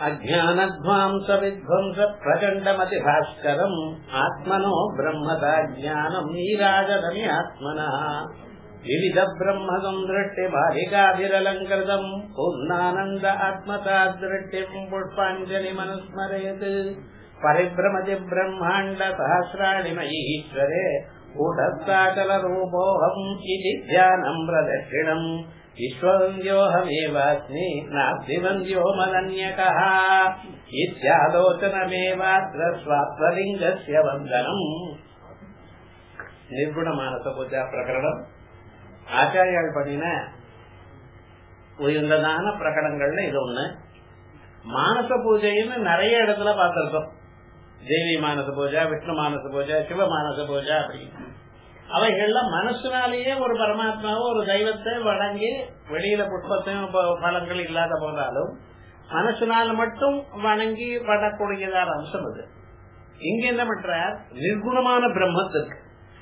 అజ్ఞానధ్వాంస విధ్వంస ప్రచండమతి భాస్కరం ఆత్మనో బ్రహ్మతా జ్ఞానం నీరాజనమి ఆత్మన వివిధ బ్రహ్మ సందృష్టి బాలికాభిరలంకృతం పూర్ణానంద ఆత్మతా దృష్టిం పుష్పాంజలి మనుస్మరయత్ పరిభ్రమతి బ్రహ్మాండ సహస్రాణి మయీశ్వరే కూటస్థాచల రూపోహం ఇది ధ్యానం ప్రదక్షిణం విశ్వవంద్యోహమేవాస్మి నాస్తి వంద్యోమనన్యక ఇత్యాలోచనమేవాత్ర స్వాత్వలింగస్య వందనం நிர்குண மானச பூஜா பிரகரணம் ஆச்சாரியால் பண்ணின உயர்ந்ததான பிரகடனங்கள்ல இது ஒண்ணு மானச பூஜைன்னு நிறைய இடத்துல பார்த்திருக்கோம் தேவி மானச பூஜா விஷ்ணு மானச பூஜா சிவ மானச பூஜா அப்படின்னு அவைகள்ல மனசுனாலேயே ஒரு பரமாத்மாவோ ஒரு தெய்வத்தை வணங்கி வெளியில புஷ்பத்தையும் பலங்கள் இல்லாத போனாலும் மனசுனால மட்டும் வணங்கி படக்கூடியதான அம்சம் அது இங்க என்ன பண்றார் நிர்குணமான பிரம்மத்துக்கு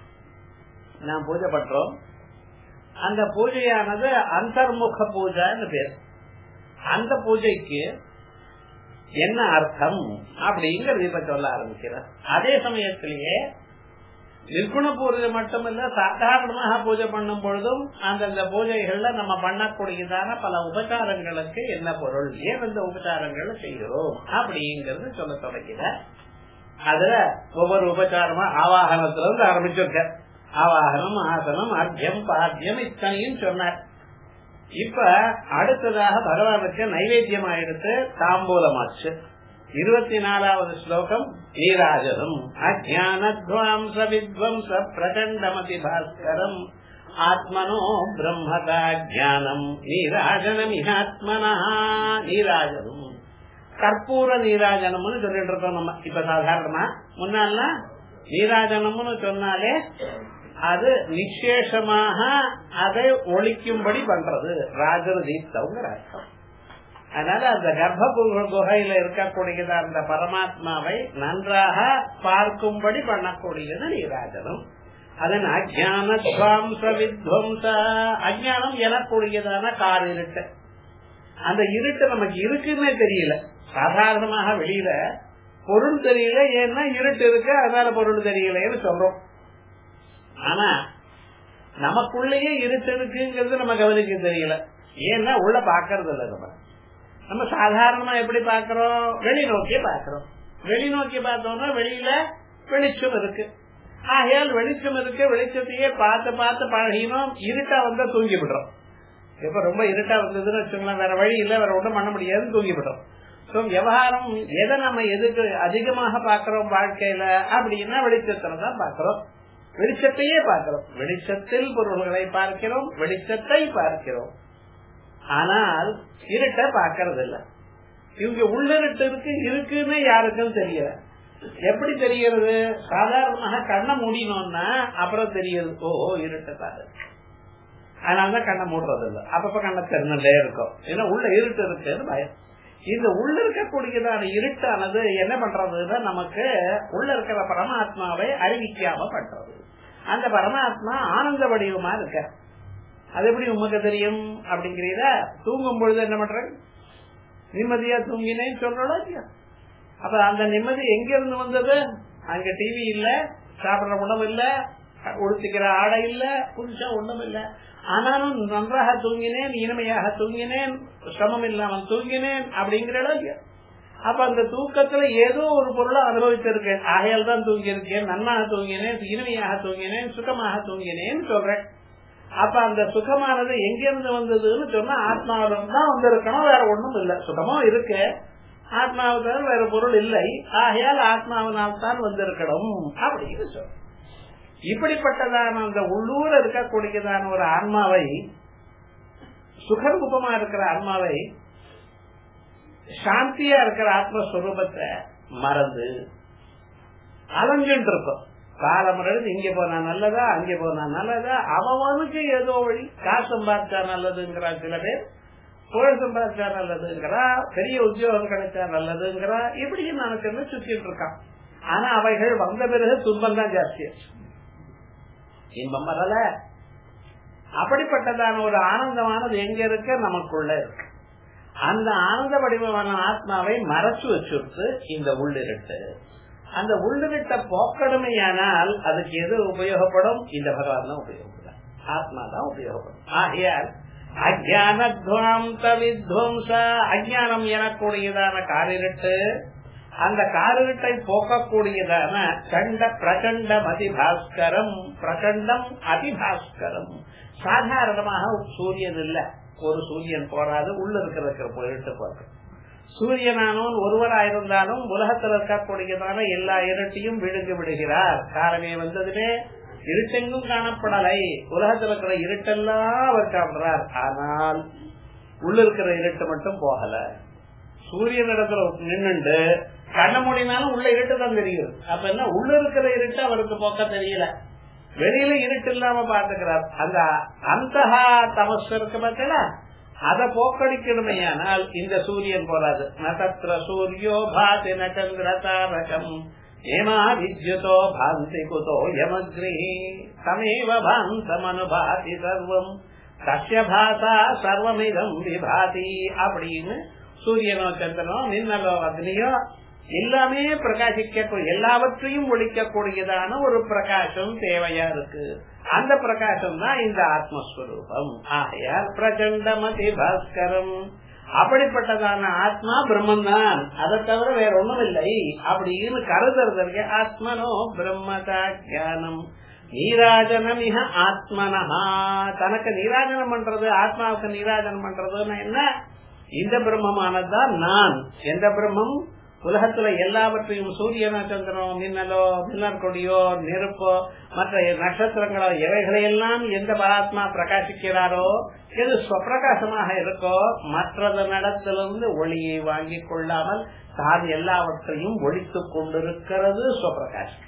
நாம் பூஜை பண்றோம் அந்த பூஜையானது அந்தர்முக பூஜைன்னு பேர் அந்த பூஜைக்கு என்ன அர்த்தம் அப்படிங்கறது இப்ப சொல்ல ஆரம்பிக்கிறார் அதே சமயத்திலேயே நிர்குண பூஜை மட்டுமல்ல சாதாரணமாக பூஜை பண்ணும் பொழுதும் அந்தந்த பூஜைகள்ல நம்ம பண்ணக்கூடியதான பல உபச்சாரங்களுக்கு என்ன பொருள் ஏன் அந்த உபச்சாரங்களை செய்கிறோம் அப்படிங்கறது சொல்ல தொடங்கிற அதுல ஒவ்வொரு உபச்சாரமா ஆவாகனத்துல இருந்து ஆரம்பிச்சிருக்க ஆவாகனம் ஆசனம் அர்த்தியம் பாத்தியம் இத்தனையும் சொன்னார் இப்ப அடுத்ததாக பகவானுக்கு நைவேத்தியமா எடுத்து தாம்பூலமாச்சு இருபத்தி நாலாவது ஸ்லோகம் நீராஜனம் அஜானத்வாம்ச வித்வம்ச பிரச்சண்டமதி பாஸ்கரம் ஆத்மனோ பிரம்மதா ஜானம் நீராஜனமிஹாத்மனா நீராஜனம் கற்பூர நீராஜனம்னு சொல்லிட்டு இருக்கோம் நம்ம இப்ப சாதாரணமா முன்னால நீராஜனம்னு சொன்னாலே அது நிசேஷமாக அதை ஒழிக்கும்படி பண்றது ராஜர் தீப்தவங்கிற அர்த்தம் அதனால அந்த கர்ப்ப குகையில இருக்கக்கூடியது அந்த பரமாத்மாவை நன்றாக பார்க்கும்படி பண்ணக்கூடியது நீராஜனம் அதன் அஜானத்வாம்ச வித்வம்ச அஜானம் எனக்கூடியதான கார் இருட்டு அந்த இருட்டு நமக்கு இருக்குன்னே தெரியல சாதாரணமாக வெளியில பொருள் தெரியல ஏன்னா இருட்டு இருக்கு அதனால பொருள் தெரியலன்னு சொல்றோம் ஆனா நமக்குள்ளேயே இருட்டு இருக்குங்கிறது நம்ம கவனிக்க தெரியல ஏன்னா உள்ள பாக்குறது இல்ல நம்ம நம்ம சாதாரணமா எப்படி பாக்குறோம் வெளி நோக்கி பாக்குறோம் வெளி நோக்கி பார்த்தோம்னா வெளியில வெளிச்சம் இருக்கு ஆகையால் வெளிச்சம் இருக்கு வெளிச்சத்தையே பார்த்து பார்த்து பழகினோம் இருட்டா வந்தா தூங்கி விடுறோம் இப்ப ரொம்ப இருட்டா வந்ததுன்னு வச்சுக்கலாம் வேற வழி இல்ல வேற ஒன்றும் பண்ண முடியாதுன்னு தூங்கி விடுறோம் சோ விவகாரம் எதை நம்ம எதுக்கு அதிகமாக பாக்குறோம் வாழ்க்கையில அப்படின்னா வெளிச்சத்துல தான் பாக்குறோம் வெளிச்சத்தையே பார்க்கிறோம் வெளிச்சத்தில் பொருள்களை பார்க்கிறோம் வெளிச்சத்தை பார்க்கிறோம் ஆனால் இருட்ட பார்க்கறது இல்ல இவங்க உள்ளிருட்டு இருக்கு இருக்குன்னு யாருக்கும் தெரியல எப்படி தெரிகிறது சாதாரணமாக கண்ணை மூடினோம்னா அப்புறம் தெரியுது ஓ இருட்ட பாரு அதனாலதான் கண்ணை மூடுறது இல்ல அப்பப்ப கண்ணை திறந்துட்டே இருக்கும் ஏன்னா உள்ள இருட்டு இருக்குன்னு பயம் இந்த உள்ள இருக்கக்கூடியதான இருட்டானது என்ன பண்றதுன்னா நமக்கு உள்ள இருக்கிற பரமாத்மாவை அறிவிக்காம பண்றது அந்த பரமாத்மா ஆனந்த வடிவமா இருக்க அது எப்படி உமக்கு தெரியும் அப்படிங்கிறீத தூங்கும் பொழுது என்ன பண்ற நிம்மதியா தூங்கினேன்னு சொல்றோம் இல்லையா அப்ப அந்த நிம்மதி எங்க இருந்து வந்தது அங்க டிவி இல்ல சாப்பிடுற உணவு இல்ல உடுத்திக்கிற ஆடை இல்ல புதுசா ஒண்ணும் இல்ல ஆனாலும் நன்றாக தூங்கினேன் இனிமையாக தூங்கினேன் சிரமம் இல்லாமல் தூங்கினேன் அப்படிங்கிற அப்ப அந்த தூக்கத்துல ஏதோ ஒரு பொருளை அனுபவிச்சிருக்கேன் ஆகையால் தான் தூங்கி இருக்கேன் நன்னாக தூங்கினேன் இனிமையாக தூங்கினேன் சுகமாக தூங்கினேன்னு சொல்றேன் அப்ப அந்த சுகமானது எங்கிருந்து வந்ததுன்னு சொன்னா ஆத்மாவிலிருந்து தான் வந்திருக்கணும் வேற ஒண்ணும் இல்ல சுகமும் இருக்கு ஆத்மாவுக்கு வேற பொருள் இல்லை ஆகையால் ஆத்மாவினால் தான் வந்திருக்கணும் அப்படின்னு சொல்ற இப்படிப்பட்டதான அந்த உள்ளூர இருக்கக்கூடியதான ஒரு ஆன்மாவை சுகரூபமா இருக்கிற ஆன்மாவை சாந்தியா இருக்கிற ஆத்மஸ்வரூபத்தை மறந்து அலைஞ்சுட்டு இருக்கும் காலம் இங்க போனா நல்லதா அங்க போனா நல்லதா அவனுக்கு ஏதோ வழி காசு சம்பாதிச்சா நல்லதுங்கிறா சில பேர் புகழ் சம்பாதிச்சா நல்லதுங்கிறா பெரிய உத்தியோகம் கிடைச்சா நல்லதுங்கிறா இப்படி நமக்கு சுத்திட்டு இருக்கான் ஆனா அவைகள் வந்த பிறகு துன்பம் தான் ஜாஸ்தியாச்சு இன்பம் வரல அப்படிப்பட்டதான ஒரு ஆனந்தமானது எங்க இருக்கு நமக்குள்ள இருக்கு அந்த ஆனந்த வடிவமான ஆத்மாவை மறைச்சு வச்சுட்டு இந்த உள்ளிருட்டு அந்த உள்ளிருட்ட போக்கடுமையானால் அதுக்கு எது உபயோகப்படும் இந்த பகவான் தான் உபயோகப்படும் ஆத்மா தான் உபயோகப்படும் ஆகையால் அஜானத்வாந்த வித்வம்ச அஜானம் எனக்கூடியதான காரிருட்டு அந்த காரிருட்டை போக்கக்கூடியதான கண்ட பிரச்சண்ட அதிபாஸ்கரம் பிரச்சண்டம் அதிபாஸ்கரம் சாதாரணமாக சூரியன் இல்ல ஒரு சூரியன் போராது உள்ள இருக்கிற போயிட்டு போறது சூரியனானவன் ஒருவராயிருந்தாலும் உலகத்தில் இருக்கக்கூடியதான எல்லா இருட்டையும் விழுந்து விடுகிறார் காலமே வந்ததுமே இருட்டெங்கும் காணப்படலை உலகத்தில் இருக்கிற இருட்டெல்லாம் அவர் காண்றார் ஆனால் உள்ள இருக்கிற இருட்டு மட்டும் போகல சூரியன் இடத்துல நின்னுண்டு கண்ண முடினாலும் உள்ள இருட்டு தான் தெரியுது அப்ப என்ன உள்ள இருக்கிற இருட்டு அவருக்கு போக்க தெரியல வெளியில இருட்டு இல்லாம பாத்துக்கிறார் அந்த அந்த தமஸ் இருக்கு பார்த்தா அதை போக்கடிக்கணுமையானால் இந்த சூரியன் போறாது நதத்திர சூரியோ பாதி நச்சந்திர தாரகம் ஏமா வித்யுதோ பாந்தி குதோ யமக்ரி தமேவ பாந்தமனுபாதி சர்வம் சசிய பாசா சர்வமிதம் விபாதி அப்படின்னு சூரியனோ சந்திரனோ மின்னலோ அக்னியோ எல்லாமே பிரகாசிக்க எல்லாவற்றையும் ஒழிக்கக்கூடியதான ஒரு பிரகாசம் தேவையா இருக்கு அந்த பிரகாசம் தான் இந்த ஆத்மஸ்வரூபம் ஆகையால் பிரச்சண்டமதி பாஸ்கரம் அப்படிப்பட்டதான ஆத்மா பிரம்மன் தான் அதை தவிர வேற ஒண்ணும் இல்லை அப்படின்னு கருதுறதற்கு ஆத்மனோ பிரம்மதா தியானம் நீராஜனமிக ஆத்மனஹா தனக்கு நீராஜனம் பண்றது ஆத்மாவுக்கு நீராஜனம் பண்றதுன்னு என்ன இந்த பிரம்மமானதுதான் நான் எந்த பிரம்மம் உலகத்துல எல்லாவற்றையும் சூரியனோ சந்திரனோ மின்னலோ மின்னல் கொடியோ நெருப்போ மற்ற நட்சத்திரங்களோ எவைகளையெல்லாம் எந்த பராத்மா பிரகாசிக்கிறாரோ எது ஸ்வப்பிரகாசமாக இருக்கோ மற்றது நடத்திலிருந்து ஒளியை வாங்கிக் கொள்ளாமல் தான் எல்லாவற்றையும் ஒழித்துக் கொண்டிருக்கிறது ஸ்வப்பிரகாசம்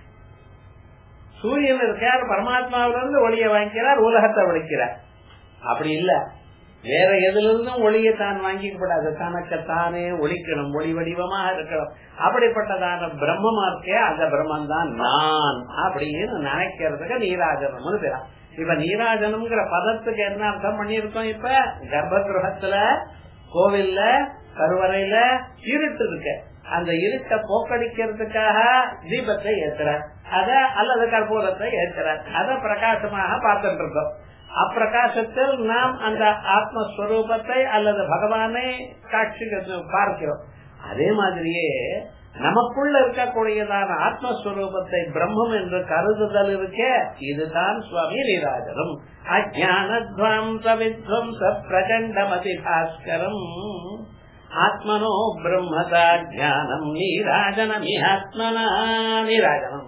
சூரியன் இருக்கார் பரமாத்மாவிலிருந்து ஒளியை வாங்கிக்கிறார் உலகத்தை ஒழிக்கிறார் அப்படி இல்ல வேற எதுல இருந்தும் ஒளியை தான் வாங்கிக்கூடாது தனக்கு தானே ஒழிக்கணும் ஒளி வடிவமாக இருக்கணும் அப்படிப்பட்டதான பிரம்மமா இருக்கே அந்த பிரம்மன் தான் நான் அப்படின்னு நினைக்கிறதுக்கு நீராஜனம்னு பேரா இப்ப நீராஜனம்ங்கிற பதத்துக்கு என்ன அர்த்தம் பண்ணிருக்கோம் இப்ப கர்ப்ப கிரகத்துல கோவில்ல கருவறையில இருட்டு இருக்கு அந்த இருட்டை போக்கடிக்கிறதுக்காக தீபத்தை ஏத்துறார் அத அல்லது கற்பூரத்தை ஏத்துறார் அத பிரகாசமாக பார்த்துட்டு இருக்கோம் அப்பிரகாசத்தில் நாம் அந்த ஆத்மஸ்வரூபத்தை அல்லது பகவானை காட்சி பார்க்கிறோம் அதே மாதிரியே நமக்குள்ள இருக்கக்கூடியதான ஆத்மஸ்வரூபத்தை பிரம்மம் என்று கருதுதல் இருக்கே இதுதான் சுவாமி நீராஜனம் அஜானத்வாம்ச வித்வம்ச பிரகண்டமதி பாஸ்கரம் ஆத்மனோ பிரம்மதா ஜானம் நீராஜனமி ஆத்மனா நீராஜனம்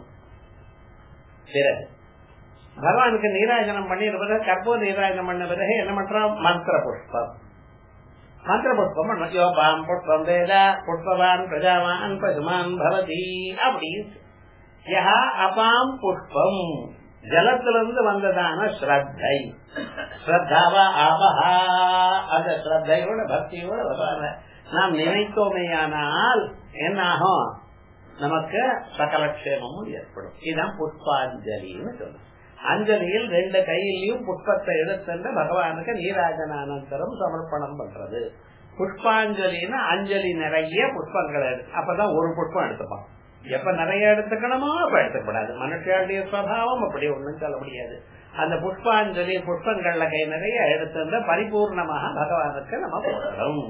பிறகு பகவானுக்கு நீராஜனம் பண்ணின பிறகு கற்பூர நீராஜனம் பண்ண பிறகு என்ன பண்றோம் மந்திர புஷ்பம் மந்திர புஷ்பம் யோபாம் புஷ்பம் வேத புஷ்பவான் பிரஜாவான் பசுமான் பவதி அப்படி யா அபாம் புஷ்பம் ஜலத்திலிருந்து வந்ததான ஸ்ரத்தை ஸ்ரத்தாவா ஆபஹா அந்த ஸ்ரத்தையோட பக்தியோட பகவான நாம் நினைத்தோமேயானால் என்ன ஆகும் நமக்கு சகல க்ஷேமமும் ஏற்படும் இதுதான் புஷ்பாஞ்சலின்னு சொல்லுவோம் அஞ்சலியில் ரெண்டு கையிலையும் புஷ்பத்தை எடுத்து பகவானுக்கு நீராஜனானந்தரம் சமர்ப்பணம் பண்றது புஷ்பாஞ்சலின்னு அஞ்சலி நிறைய புஷ்பங்கள் அப்பதான் ஒரு புஷ்பம் எடுத்துப்பான் எப்ப நிறைய எடுத்துக்கணுமோ அப்ப எடுத்துக்கூடாது மனுஷனுடைய சுவாவம் அப்படி ஒண்ணும் சொல்ல முடியாது அந்த புஷ்பாஞ்சலி புஷ்பங்கள்ல கை நிறைய எடுத்து பரிபூர்ணமாக பகவானுக்கு நம்ம போடணும்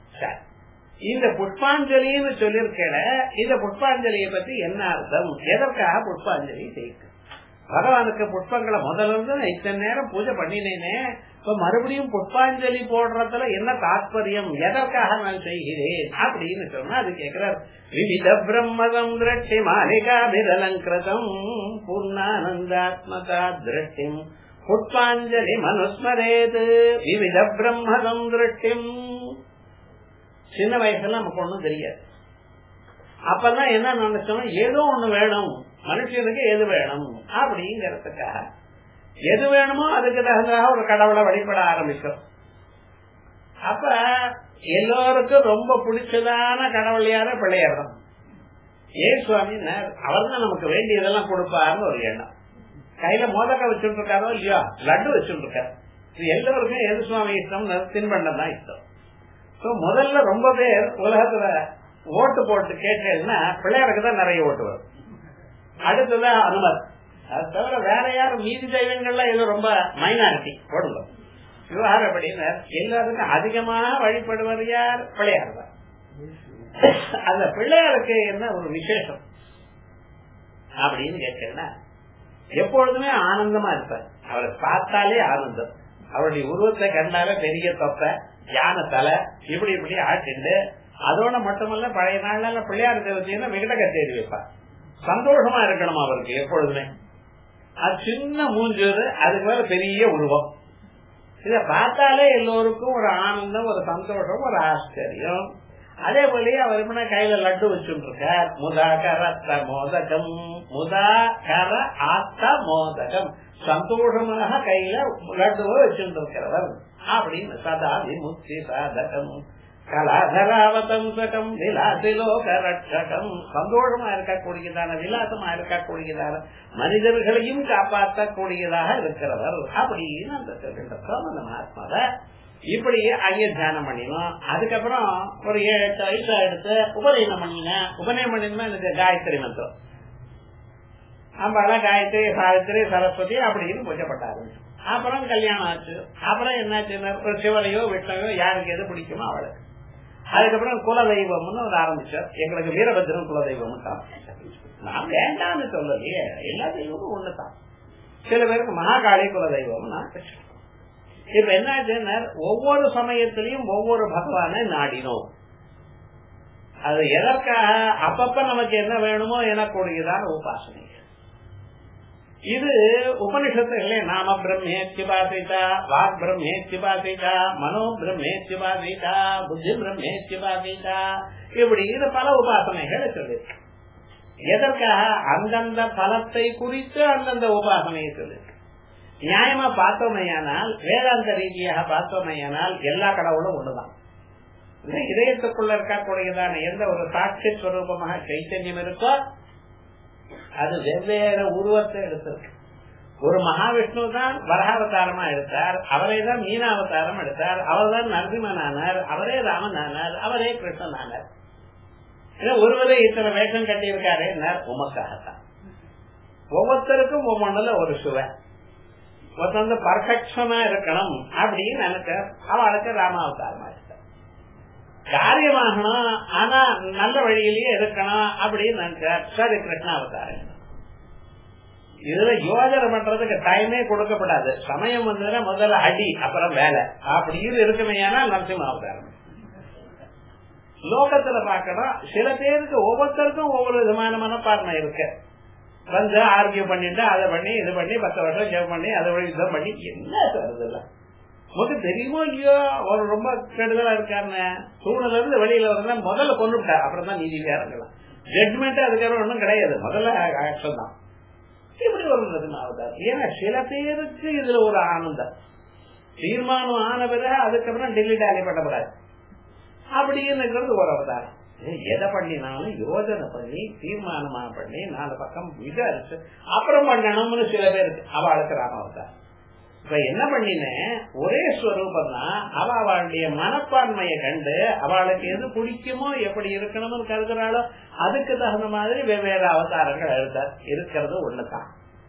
இந்த புஷ்பாஞ்சலின்னு சொல்லியிருக்கல இந்த புஷ்பாஞ்சலியை பத்தி என்ன அர்த்தம் எதற்காக புஷ்பாஞ்சலி செய்யுது பகவானுக்கு புஷ்பங்களை முதல்ல இருந்து இத்தனை நேரம் பூஜை பண்ணினேனே இப்ப மறுபடியும் புஷ்பாஞ்சலி போடுறதுல என்ன தாற்பயம் எதற்காக நான் செய்கிறேன் அப்படின்னு சொன்னா அது கேட்கிறார் விவித பிரம்மதம் திருஷ்டி மாலிகாபிரலங்கிருதம் பூர்ணானந்தாத்மதா திருஷ்டிம் புஷ்பாஞ்சலி மனுஸ்மரேது விவித பிரம்மதம் திருஷ்டிம் சின்ன வயசுல நமக்கு ஒண்ணும் தெரியாது அப்பெல்லாம் என்ன நினைச்சோம் ஏதோ ஒண்ணு வேணும் மனுஷனுக்கு எது வேணும் அப்படிங்கறதுக்காக எது வேணுமோ அதுக்கு தகுந்ததாக ஒரு கடவுளை வழிபட ஆரம்பிக்கும் அப்ப எல்லோருக்கும் ரொம்ப பிடிச்சதான கடவுள் யார பிள்ளையார் தான் ஏ சுவாமி அவர் தான் நமக்கு வேண்டியதெல்லாம் கொடுப்பாருன்னு ஒரு எண்ணம் கையில மோதக்க வச்சுட்டு இருக்காரோ இல்லையோ லட்டு வச்சுட்டு இருக்காரு எல்லோருக்கும் எது சுவாமி இஷ்டம் தின்பண்டம் தான் இஷ்டம் முதல்ல ரொம்ப பேர் உலகத்துல ஓட்டு போட்டு கேட்டேன்னா பிள்ளையாருக்கு தான் நிறைய ஓட்டு வரும் அடுத்ததான் அனுமதி அது தவிர வேற யாரும் மீதி தெய்வங்கள்ல இது ரொம்ப மைனாரிட்டி போடுங்க விவகாரம் அப்படின்னு எல்லாருக்கும் அதிகமாக வழிபடுவது யார் பிள்ளையார் தான் அந்த பிள்ளையாருக்கு என்ன ஒரு விசேஷம் அப்படின்னு கேட்கிறேன்னா எப்பொழுதுமே ஆனந்தமா இருப்பார் அவரை பார்த்தாலே ஆனந்தம் அவருடைய உருவத்தை கண்டாலே பெரிய தொப்பை யானை தலை இப்படி இப்படி ஆட்டிண்டு அதோட மட்டுமல்ல பழைய நாள்ல பிள்ளையார் தேவத்தையும் விகட கச்சேரி வைப்பார் சந்தோஷமா இருக்கணும் அவருக்கு எப்பொழுதுமே அது சின்ன மூஞ்சூரு அதுக்கு மேல பெரிய உருவம் இத பார்த்தாலே எல்லோருக்கும் ஒரு ஆனந்தம் ஒரு சந்தோஷம் ஒரு ஆச்சரியம் அதே போலயே அவர் என்ன கையில லட்டு வச்சுட்டு இருக்கார் முதா கர மோதகம் முதா கர ஆத்த மோதகம் சந்தோஷமாக கையில லட்டுவை வச்சுட்டு இருக்கிறவர் அப்படின்னு சதா விமுக்தி சாதகம் கலாதராவதம்சகம் விலாசிலோக ரட்சகம் சந்தோஷமா இருக்கக்கூடியதான விலாசமா இருக்கக்கூடியதான மனிதர்களையும் காப்பாற்றக்கூடியதாக இருக்கிறவர் அப்படின்னு அந்த சொல்லிட்டு அந்த மகாத்மாவை இப்படி அங்கே தியானம் பண்ணினோம் அதுக்கப்புறம் ஒரு ஏழு எட்டு வயசு எடுத்து உபநயனம் பண்ணினேன் உபநயம் பண்ணினா எனக்கு காயத்ரி மந்திரம் அம்பாளா காயத்ரி சாவித்திரி சரஸ்வதி அப்படின்னு பூஜைப்பட்ட ஆரம்பிச்சோம் அப்புறம் கல்யாணம் ஆச்சு அப்புறம் என்னாச்சு ஒரு சிவனையோ விஷ்ணையோ யாருக்கு எது பிடிக்குமோ அவளுக்கு அதுக்கப்புறம் குலதெய்வம்னு ஒரு ஆரம்பிச்சார் எங்களுக்கு வீரபத்திரன் குலதெய்வம் நான் வேண்டாம்னு சொல்லலையே எல்லா தெய்வமும் ஒண்ணுதான் சில பேருக்கு மகாகாளி குலதெய்வம் நான் இப்ப என்னாச்சுன்னா ஒவ்வொரு சமயத்திலையும் ஒவ்வொரு பகவானை நாடினோம் அது எதற்காக அப்பப்ப நமக்கு என்ன வேணுமோ எனக்கூடியதான உபாசனை இது உபனிஷத்துகளே நாம பிரம்மேத்யுபாசிதா வாக் பிரம்மேத்யுபாசிதா மனோ பிரம்மேத்யுபாசிதா புத்தி பிரம்மேத்யுபாசிதா இப்படி இது பல உபாசனைகள் சொல்லிருக்கு எதற்காக அந்தந்த பலத்தை குறித்து அந்தந்த உபாசனையை சொல்லிருக்கு நியாயமா பார்த்தோமையானால் வேதாந்த ரீதியாக பார்த்தோமையானால் எல்லா கடவுளும் ஒண்ணுதான் இதயத்துக்குள்ள இருக்கக்கூடியதான எந்த ஒரு சாட்சி ஸ்வரூபமாக சைத்தன்யம் இருக்கோ அது வெவ்வேறு உருவத்தை எடுத்திருக்கு ஒரு மகாவிஷ்ணு தான் வரகாவதாரமா எடுத்தார் அவரே தான் மீனாவதாரம் எடுத்தார் அவர் தான் நரசிம்மன் ஆனார் அவரே ராமன் ஆனார் அவரே கிருஷ்ணன் ஆனார் ஒருவரே இத்தனை வேஷம் கட்டியிருக்காரு உமக்காகத்தான் ஒவ்வொருத்தருக்கும் ஒவ்வொன்றுல ஒரு சுவை ஒருத்தர் பர்ஃபெக்ஷனா இருக்கணும் அப்படின்னு நினைக்க அவளுக்கு ராமாவதாரமா இருக்க காரியமாகணும் ஆனா நல்ல வழியிலேயே இருக்கணும் அப்படின்னு நினைச்சார் சரி கிருஷ்ணாவதாரம் இதுல யோஜனை பண்றதுக்கு டைமே கொடுக்கப்படாது சமயம் வந்ததுன்னா முதல்ல அடி அப்புறம் வேலை அப்படின்னு இருக்குமே ஏன்னா நரசிம்ம அவதாரம் லோகத்துல பாக்கணும் சில பேருக்கு ஒவ்வொருத்தருக்கும் ஒவ்வொரு விதமான மனப்பான்மை இருக்கு வந்து ஆர்கியூ பண்ணிட்டு அதை பண்ணி இது பண்ணி பத்து வருஷம் ஜெபம் பண்ணி அதை வழி இதை பண்ணி என்ன சார் இல்ல உங்களுக்கு தெரியுமோ இல்லையோ அவர் ரொம்ப கெடுதலா இருக்காருன்னு சூழ்நிலை இருந்து வெளியில வரல முதல்ல கொண்டு விட்டார் அப்புறம் தான் நீதி இறங்கலாம் ஜட்மெண்ட் அதுக்கப்புறம் ஒன்றும் கிடையாது முதல்ல ஆக்ஷன் தான் இப்படி ஒரு அவதாரம் ஏன்னா சில பேருக்கு இதுல ஒரு ஆனந்தம் தீர்மானம் ஆன பிறகு அதுக்கப்புறம் டெல்லி டாலி பண்ணப்படாது அப்படின்னு ஒரு அவதாரம் எதை பண்ணினாலும் யோஜனை பண்ணி தீர்மானமா பண்ணி நாலு பக்கம் விசாரிச்சு அப்புறம் பண்ணணும்னு சில பேருக்கு அவளுக்கு ராமாவதாரம் இப்ப என்ன பண்ணினேன் ஒரே ஸ்வரூபம் தான் அவ அவளுடைய மனப்பான்மையை கண்டு அவளுக்கு எது பிடிக்குமோ எப்படி இருக்கணும்னு கருதுறாளோ அதுக்கு தகுந்த மாதிரி வெவ்வேறு அவதாரங்கள் எடுத்தார் இருக்கிறது ஒண்ணுதான்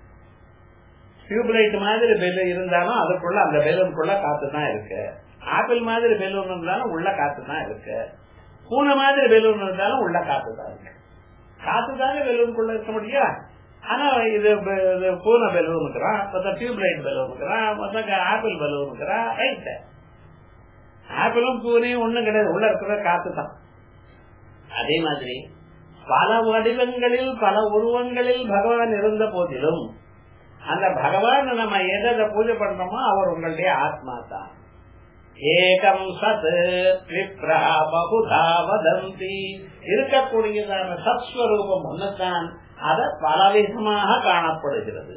டியூப்லைட் மாதிரி பெல்லு இருந்தாலும் அதுக்குள்ள அந்த பெலூனுக்குள்ள காத்து தான் இருக்கு ஆப்பிள் மாதிரி பெலூன் இருந்தாலும் உள்ள காத்து தான் இருக்கு பூனை மாதிரி பெலூன் இருந்தாலும் உள்ள காத்து தான் இருக்கு காத்து தானே பெலூனுக்குள்ள இருக்க முடியும் ஆனா இது பூனை பெலூன் இருக்கிறான் மொத்தம் டியூப்லைட் பெலூன் இருக்கிறான் மொத்தம் ஆப்பிள் பெலூன் இருக்கிறான் ரைட் ஆப்பிளும் பூனையும் ஒண்ணும் கிடையாது உள்ள இருக்கிற காத்து தான் அதே மாதிரி பல வடிவங்களில் பல உருவங்களில் பகவான் இருந்த போதிலும் அந்த பகவான் நம்ம எதை பூஜை பண்றோமோ அவர் உங்களுடைய ஆத்மா தான் ஏகம் சத் விப்ரா பகுதா வதந்தி இருக்கக்கூடியதான சத்ஸ்வரூபம் ஒன்றுதான் அத பலவிதமாக காணப்படுகிறது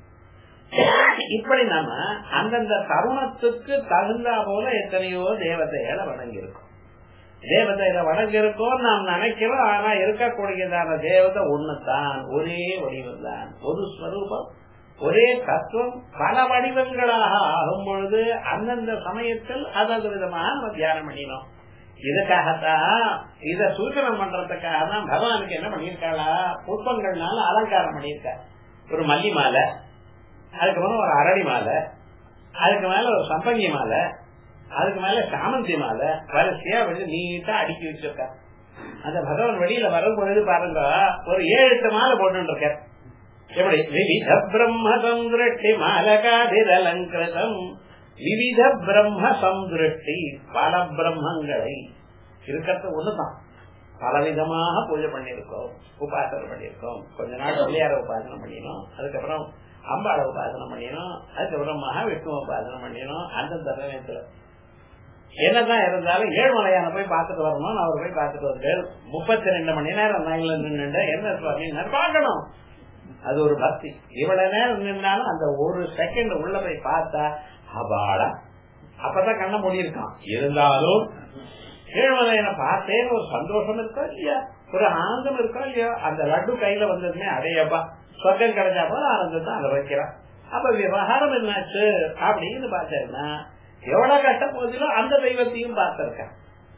இப்படி நம்ம அந்தந்த தருணத்துக்கு தகுந்தா போல எத்தனையோ தேவதைகளை வணங்கியிருக்கோம் தேவதைகளை வணங்கியிருக்கோம் நாம் நினைக்கிறோம் ஆனா இருக்கக்கூடியதான தேவதை ஒண்ணுதான் ஒரே வடிவம் தான் ஒரு ஸ்வரூபம் ஒரே தத்துவம் பல வடிவங்களாக ஆகும் பொழுது அந்தந்த சமயத்தில் அதாவது விதமாக நம்ம தியானம் பண்ணினோம் இதுக்காகத்தான் இத சூச்சனம் பண்றதுக்காக தான் பகவானுக்கு என்ன பண்ணிருக்காளா புஷ்பங்கள்னால அலங்காரம் பண்ணிருக்கா ஒரு மல்லி மாலை அதுக்கப்புறம் ஒரு அரளி மாலை அதுக்கு மேல ஒரு சம்பங்கி மாலை அதுக்கு மேல சாமந்தி மாலை வரிசையா வந்து நீட்டா அடுக்கி வச்சிருக்கா அந்த பகவான் வெளியில வரும் பொழுது பாருங்க ஒரு ஏழு எட்டு மாலை போட்டு இருக்க எப்படி விவித பிரம்ம சந்திருஷ்டி மாலகாதிரலங்கிருதம் விவித பிரம்ம சந்திருஷ்டி பல பிரம்மங்களை இருக்கிறது ஒண்ணுதான் பலவிதமாக பூஜை பண்ணிருக்கோம் உபாசனை பண்ணிருக்கோம் கொஞ்ச நாள் பிள்ளையார உபாசனை பண்ணினோம் அதுக்கப்புறம் அம்பாளை உபாசனை பண்ணினோம் அதுக்கப்புறம் மகாவிஷ்ணு உபாசனை பண்ணினோம் அந்தந்த சமயத்துல என்னதான் இருந்தாலும் ஏழ்மலையான போய் பார்த்துட்டு வரணும் அவர் போய் பார்த்துட்டு வந்தேன் முப்பத்தி ரெண்டு மணி நேரம் லைன்ல நின்று என்ன சுவாமி பார்க்கணும் அது ஒரு பக்தி இவ்வளவு நேரம் நின்னாலும் அந்த ஒரு செகண்ட் உள்ள போய் பார்த்தா அபாடா அப்பதான் கண்ண முடியிருக்கான் இருந்தாலும் ஏழ்மலையனை பார்த்தேன்னு ஒரு சந்தோஷம் இருக்கா இல்லையா ஒரு ஆனந்தம் இருக்கா இல்லையா அந்த லட்டு கையில வந்ததுமே அடையப்பா சொர்க்கம் கிடைச்சா போல ஆனந்தத்தை அதை வைக்கிறான் அப்ப விவகாரம் என்னாச்சு அப்படின்னு பார்த்தேன்னா எவ்வளவு கஷ்ட போதிலோ அந்த தெய்வத்தையும் பார்த்திருக்கேன்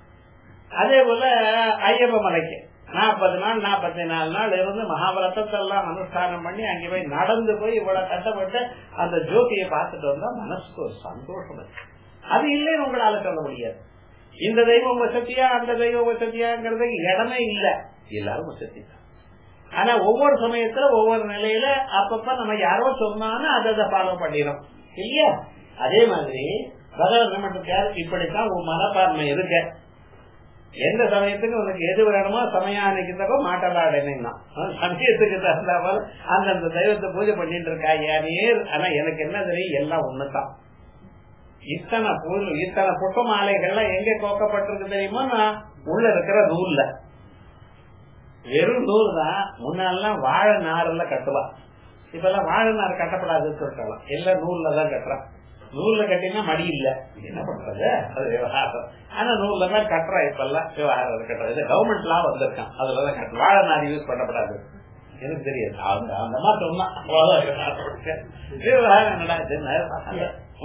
அதே போல ஐயப்ப மலைக்கு நாற்பது நாள் நாற்பத்தி நாலு நாள் இருந்து மகாபாரதத்தை எல்லாம் அனுஷ்டானம் பண்ணி அங்கே போய் நடந்து போய் இவ்வளவு கஷ்டப்பட்டு அந்த ஜோதியை பார்த்துட்டு வந்தா மனசுக்கு ஒரு சந்தோஷம் இருக்கு அது இல்லைன்னு உங்களால சொல்ல முடியாது இந்த தெய்வம் வசதியா அந்த தெய்வம் வசதியாங்கிறது இடமே இல்ல எல்லாரும் வசதி தான் ஆனா ஒவ்வொரு சமயத்துல ஒவ்வொரு நிலையில அப்பப்ப நம்ம யாரோ சொன்னாலும் அதை அதை ஃபாலோ பண்ணிடும் இல்லையா அதே மாதிரி பகவான் நம்மகிட்ட இப்படித்தான் உன் மனப்பான்மை இருக்க எந்த சமயத்துக்கு உனக்கு எது வேணுமோ சமயானிக்கு மாட்டலாடனா சமயத்துக்கு தகுந்த போல அந்தந்த தெய்வத்தை பூஜை பண்ணிட்டு இருக்கா ஏனேர் ஆனா எனக்கு என்ன தெரியும் எல்லாம் ஒண்ணுதான் இத்தனை பூல் இத்தனை புஷ்ப மாலைகள்லாம் எங்க கோக்கப்பட்டிருக்கு தெரியுமா நான் உள்ள இருக்கிற நூல்ல வெறும் நூல் தான் முன்னாலாம் வாழை நார்ல கட்டுவா இப்ப எல்லாம் வாழை நார் கட்டப்படாதுன்னு சொல்லிட்டாலாம் எல்லாம் நூல்ல தான் கட்டுறான் நூல்ல கட்டினா மடி இல்ல என்ன பண்றது அது விவகாரம் ஆனா நூல்ல தான் கட்டுறா இப்ப எல்லாம் விவகாரம் கட்டுறது கவர்மெண்ட் லா வந்திருக்கான் அதுலதான் கட்டுறோம் வாழை நார் யூஸ் பண்ணப்படாது எனக்கு தெரியாது அந்த அந்த மாதிரி சொன்னா விவகாரம் என்னடா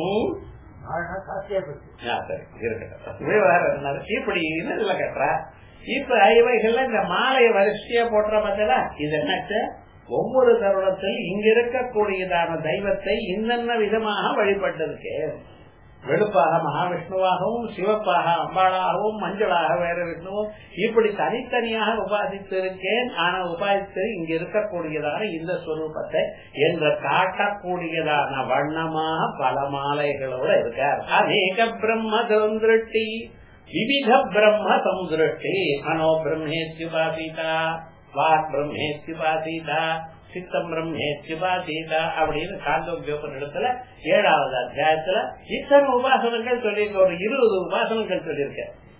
இப்படின்னு இதுல கட்டுறா இப்ப இவைகள்ல இந்த மாலையை வரிசையா போட்டுற பார்த்தா இது என்னாச்சு ஒவ்வொரு தருணத்தில் இங்க இருக்கக்கூடியதான தெய்வத்தை இன்னென்ன விதமாக வழிபட்டிருக்கு வெளுப்பாக மகாவிஷ்ணுவாகவும் சிவப்பாக அம்பாளாகவும் மஞ்சளாக வேற விஷ்ணுவும் இப்படி தனித்தனியாக உபாசித்திருக்கேன் ஆனா உபாசித்து இங்க இருக்கக்கூடியதான இந்த ஸ்வரூபத்தை என்று காட்டக்கூடியதான வண்ணமாக பல மாலைகளோட இருக்கார் அநேக பிரம்ம திருஷ்டி விவித பிரம்ம சமுதிருஷ்டி மனோ பிரம்மேத்யுபாசிதா வாக் பிரம்மேத்யுபாசிதா சித்தம் பிரம்மேத்யுபாசிதா அப்படின்னு காந்தோபியோகத்துல ஏழாவது அத்தியாயத்துல இத்தனை உபாசனங்கள் சொல்லியிருக்க ஒரு இருபது உபாசனங்கள் சொல்லியிருக்க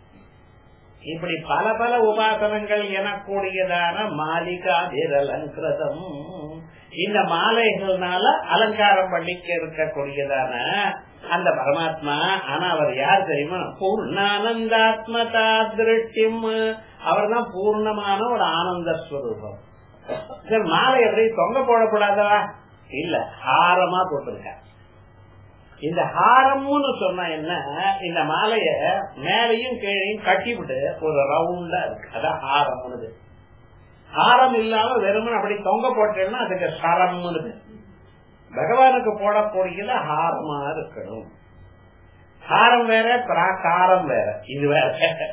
இப்படி பல பல உபாசனங்கள் எனக்கூடியதான மாலிகா அலங்கிருதம் இந்த மாலைகள்னால அலங்காரம் பண்ணிக்க இருக்கக்கூடியதான அந்த பரமாத்மா ஆனா அவர் யார் தெரியுமா பூர்ணானந்தாத்மதா திருஷ்டிம் அவர் தான் பூர்ணமான ஒரு ஆனந்த ஸ்வரூபம் மாலை எப்படி தொங்க போடக்கூடாதவா இல்ல ஹாரமா போட்டிருக்க இந்த ஹாரம்னு சொன்ன என்ன இந்த மாலைய மேலையும் கீழையும் கட்டிவிட்டு ஒரு ரவுண்டா இருக்கு அதான் ஹாரம்னு ஹாரம் இல்லாம வெறுமன் அப்படி தொங்க போட்டேன்னா அதுக்கு சரம்னு பகவானுக்கு போடக்கூடியது ஹாரமா இருக்கணும் ஹாரம் வேற பிராகாரம் வேற இது வேற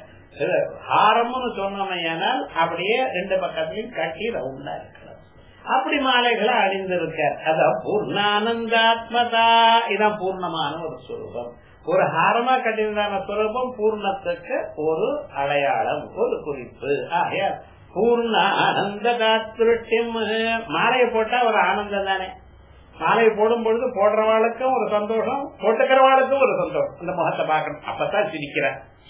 ஹாரம்னு சொன்னோமையானால் அப்படியே ரெண்டு பக்கத்திலையும் கட்டி ரவுண்டா இருக்கணும் அப்படி மாலைகளை அணிந்திருக்க அதான் பூர்ணானந்தாத்மதா இதான் பூர்ணமான ஒரு சுரூபம் ஒரு ஹாரமா கட்டியிருந்தான சுரூபம் பூர்ணத்துக்கு ஒரு அடையாளம் ஒரு குறிப்பு ஆகையா பூர்ண ஆனந்த திருஷ்டியம் மாலையை போட்டா ஒரு ஆனந்தம் தானே மாலை போடும் பொழுது போடுறவாளுக்கும் ஒரு சந்தோஷம் போட்டுக்கிறவாளுக்கும் ஒரு சந்தோஷம் அந்த முகத்தை பார்க்கணும் அப்பதான் சிரிக்கிற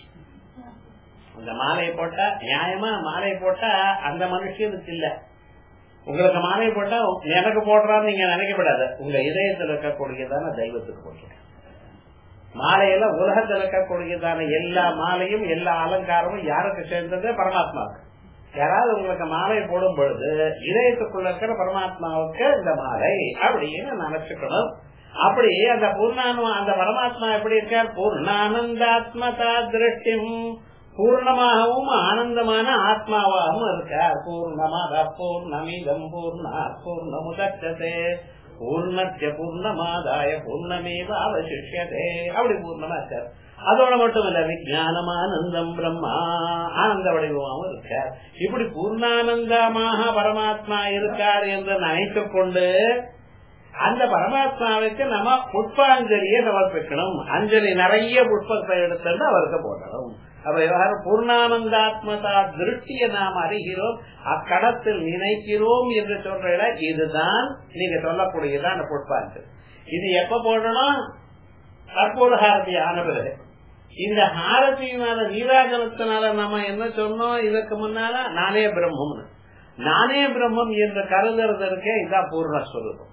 அந்த மாலையை போட்டா நியாயமா மாலையை போட்டா அந்த மனுஷனுக்கு இல்ல உங்களுக்கு மாலை போட்டா எனக்கு போடுறான்னு நீங்க நினைக்கப்படாது உங்க இதயத்தில் இருக்கக்கூடியதான தெய்வத்துக்கு போட்டுருக்க மாலையில உலகத்தில் இருக்கக்கூடியதான எல்லா மாலையும் எல்லா அலங்காரமும் யாருக்கு சேர்ந்தது பரமாத்மாவுக்கு யாராவது உங்களுக்கு மாலை போடும் பொழுது இதயத்துக்குள்ள இருக்கிற பரமாத்மாவுக்கு இந்த மாலை அப்படின்னு நினைச்சுக்கணும் அப்படி அந்த பூர்ணானு அந்த பரமாத்மா எப்படி இருக்கார் பூர்ணானந்தாத்மதா திருஷ்டிம் பூர்ணமாகவும் ஆனந்தமான ஆத்மாவாகவும் இருக்கார் பூர்ணமாக பூர்ணமிதம் பூர்ணா பூர்ணமுதச்சதே பூர்ணத்திய பூர்ணமாதாய பூர்ணமேவ அவசிஷியதே அப்படி பூர்ணமா இருக்கார் அதோட மட்டும் இல்ல விஜயானம் ஆனந்தம் பிரம்மா ஆனந்த வடிவமாகவும் இருக்கார் இப்படி பூர்ணானந்தமாக பரமாத்மா இருக்கார் என்று நினைத்துக் கொண்டு அந்த பரமாத்மாவுக்கு நம்ம புஷ்பாஞ்சலியை சமர்ப்பிக்கணும் அஞ்சலி நிறைய புஷ்பத்தை எடுத்து அவருக்கு போடணும் அப்ப விவகாரம் பூர்ணானந்தாத்மதா திருஷ்டியை நாம் அறிகிறோம் அக்கடத்தில் நினைக்கிறோம் என்று சொல்ற இடம் இதுதான் நீங்க சொல்லக்கூடியதான் அந்த புஷ்பாஞ்சலி இது எப்ப போடணும் கற்பூர ஹாரதி ஆன பிறகு இந்த ஹாரதியினால நீராஜனத்தினால நம்ம என்ன சொன்னோம் இதற்கு முன்னால நானே பிரம்மம்னு நானே பிரம்மம் என்று கருதுறதற்கே இதான் பூர்ணஸ்வரூபம்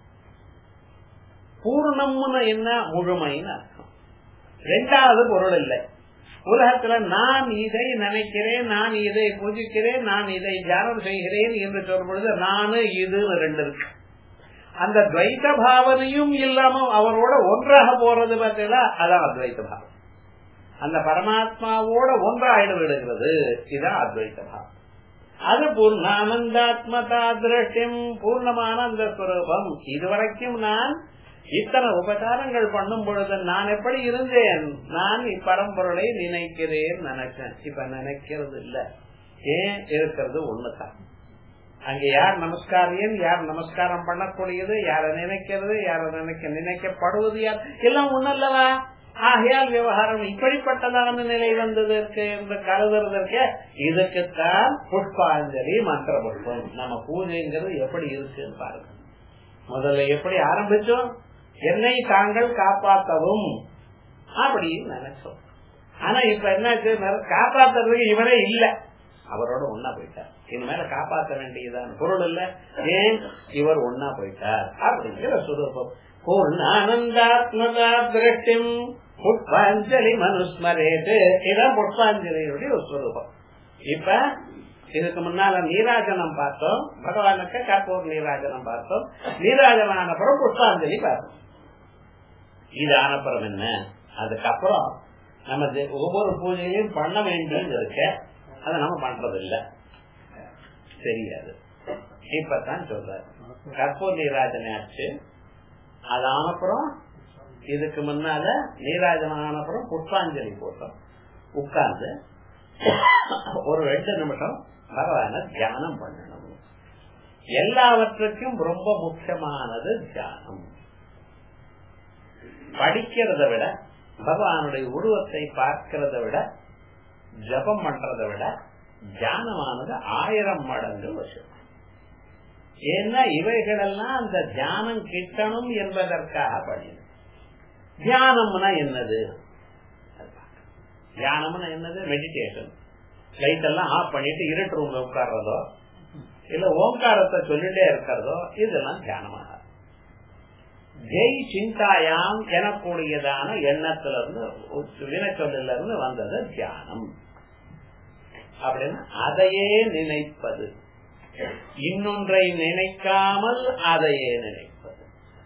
பூர்ணம்னு என்ன முழுமைன்னு அர்த்தம் ரெண்டாவது பொருள் இல்லை உலகத்துல நான் இதை நினைக்கிறேன் நான் இதை பூஜிக்கிறேன் நான் இதை தியானம் செய்கிறேன் என்று சொல்லும் பொழுது நானு இது ரெண்டு இருக்கு அந்த துவைத்த பாவனையும் இல்லாம அவரோட ஒன்றாக போறது பார்த்தீங்களா அதான் அத்வைத்த பாவம் அந்த பரமாத்மாவோட ஒன்றாயிட விடுகிறது இதான் அத்வைத்த பாவம் அது பூர்ணானந்தாத்மதா திருஷ்டியம் பூர்ணமான அந்த ஸ்வரூபம் இதுவரைக்கும் நான் இத்தனை உபகாரங்கள் பண்ணும் பொழுது நான் எப்படி இருந்தேன் நான் இப்பரம்பொருளை நினைக்கிறேன் நினைச்சேன் இப்ப நினைக்கிறது இல்ல ஏன் இருக்கிறது ஒண்ணுதான் அங்க யார் நமஸ்காரியம் யார் நமஸ்காரம் பண்ணக்கூடியது யார நினைக்கிறது யார நினைக்க நினைக்கப்படுவது யார் எல்லாம் ஒண்ணல்லவா ஆகையால் விவகாரம் இப்படிப்பட்டதான நிலை வந்ததற்கு என்று கருதுறதற்கு இதுக்குத்தான் புஷ்பாஞ்சலி மந்திர புஷ்பம் நம்ம பூஜைங்கிறது எப்படி இருக்குன்னு பாருங்க முதல்ல எப்படி ஆரம்பிச்சோம் என்னை தாங்கள் காப்பாற்றவும் அப்படின்னு நினைச்சோம் ஆனா இப்ப என்னாச்சு காப்பாத்துறதுக்கு இவரே இல்ல அவரோட ஒன்னா போயிட்டார் இனிமேல காப்பாற்ற வேண்டியதான பொருள் இல்ல ஏன் இவர் ஒன்னா போயிட்டார் அப்படிங்கிற சுரூபம் பூர்ணானந்தாத்மதா திருஷ்டிம் புஷ்பாஞ்சலி மனுஸ்மரேது இதான் புஷ்பாஞ்சலியுடைய ஒரு சுரூபம் இப்ப இதுக்கு முன்னால நீராஜனம் பார்த்தோம் பகவானுக்கு கற்பூர் நீராஜனம் பார்த்தோம் நீராஜனம் ஆனப்புறம் புஷ்பாஞ்சலி பார்த்தோம் இது ஆனப்புறம் என்ன அதுக்கப்புறம் நம்ம ஒவ்வொரு பூஜையிலையும் பண்ண வேண்டியது இருக்க அதை நம்ம பண்றது இல்ல தெரியாது இப்பதான் சொல்றாரு கற்பூர் நீராஜனை ஆச்சு அது ஆனப்புறம் இதுக்கு முன்னால நீராஜனம் ஆனப்புறம் புஷ்பாஞ்சலி போட்டோம் உட்கார்ந்து ஒரு ரெண்டு நிமிஷம் பகவான தியானம் பண்ணணும் எல்லாவற்றுக்கும் ரொம்ப முக்கியமானது தியானம் படிக்கிறத விட பகவானுடைய உருவத்தை பார்க்கிறத விட ஜபம் பண்றதை விட தியானமானது ஆயிரம் மடங்கு விஷயம் ஏன்னா இவைகளெல்லாம் அந்த தியானம் கிட்டணும் என்பதற்காக பண்ணினது தியானம்னா என்னது தியானம்னா என்னது மெடிடேஷன் லைட் எல்லாம் ஆஃப் பண்ணிட்டு இருட்டு ரூம்ல உட்கார்றதோ இல்ல ஓங்காரத்தை சொல்லிட்டே இருக்கிறதோ இதெல்லாம் தியானமாக ஜெய் சிந்தாயாம் எனக்கூடியதான எண்ணத்திலிருந்து வினச்சொல்லில இருந்து வந்தது தியானம் அப்படின்னா அதையே நினைப்பது இன்னொன்றை நினைக்காமல் அதையே நினைப்பது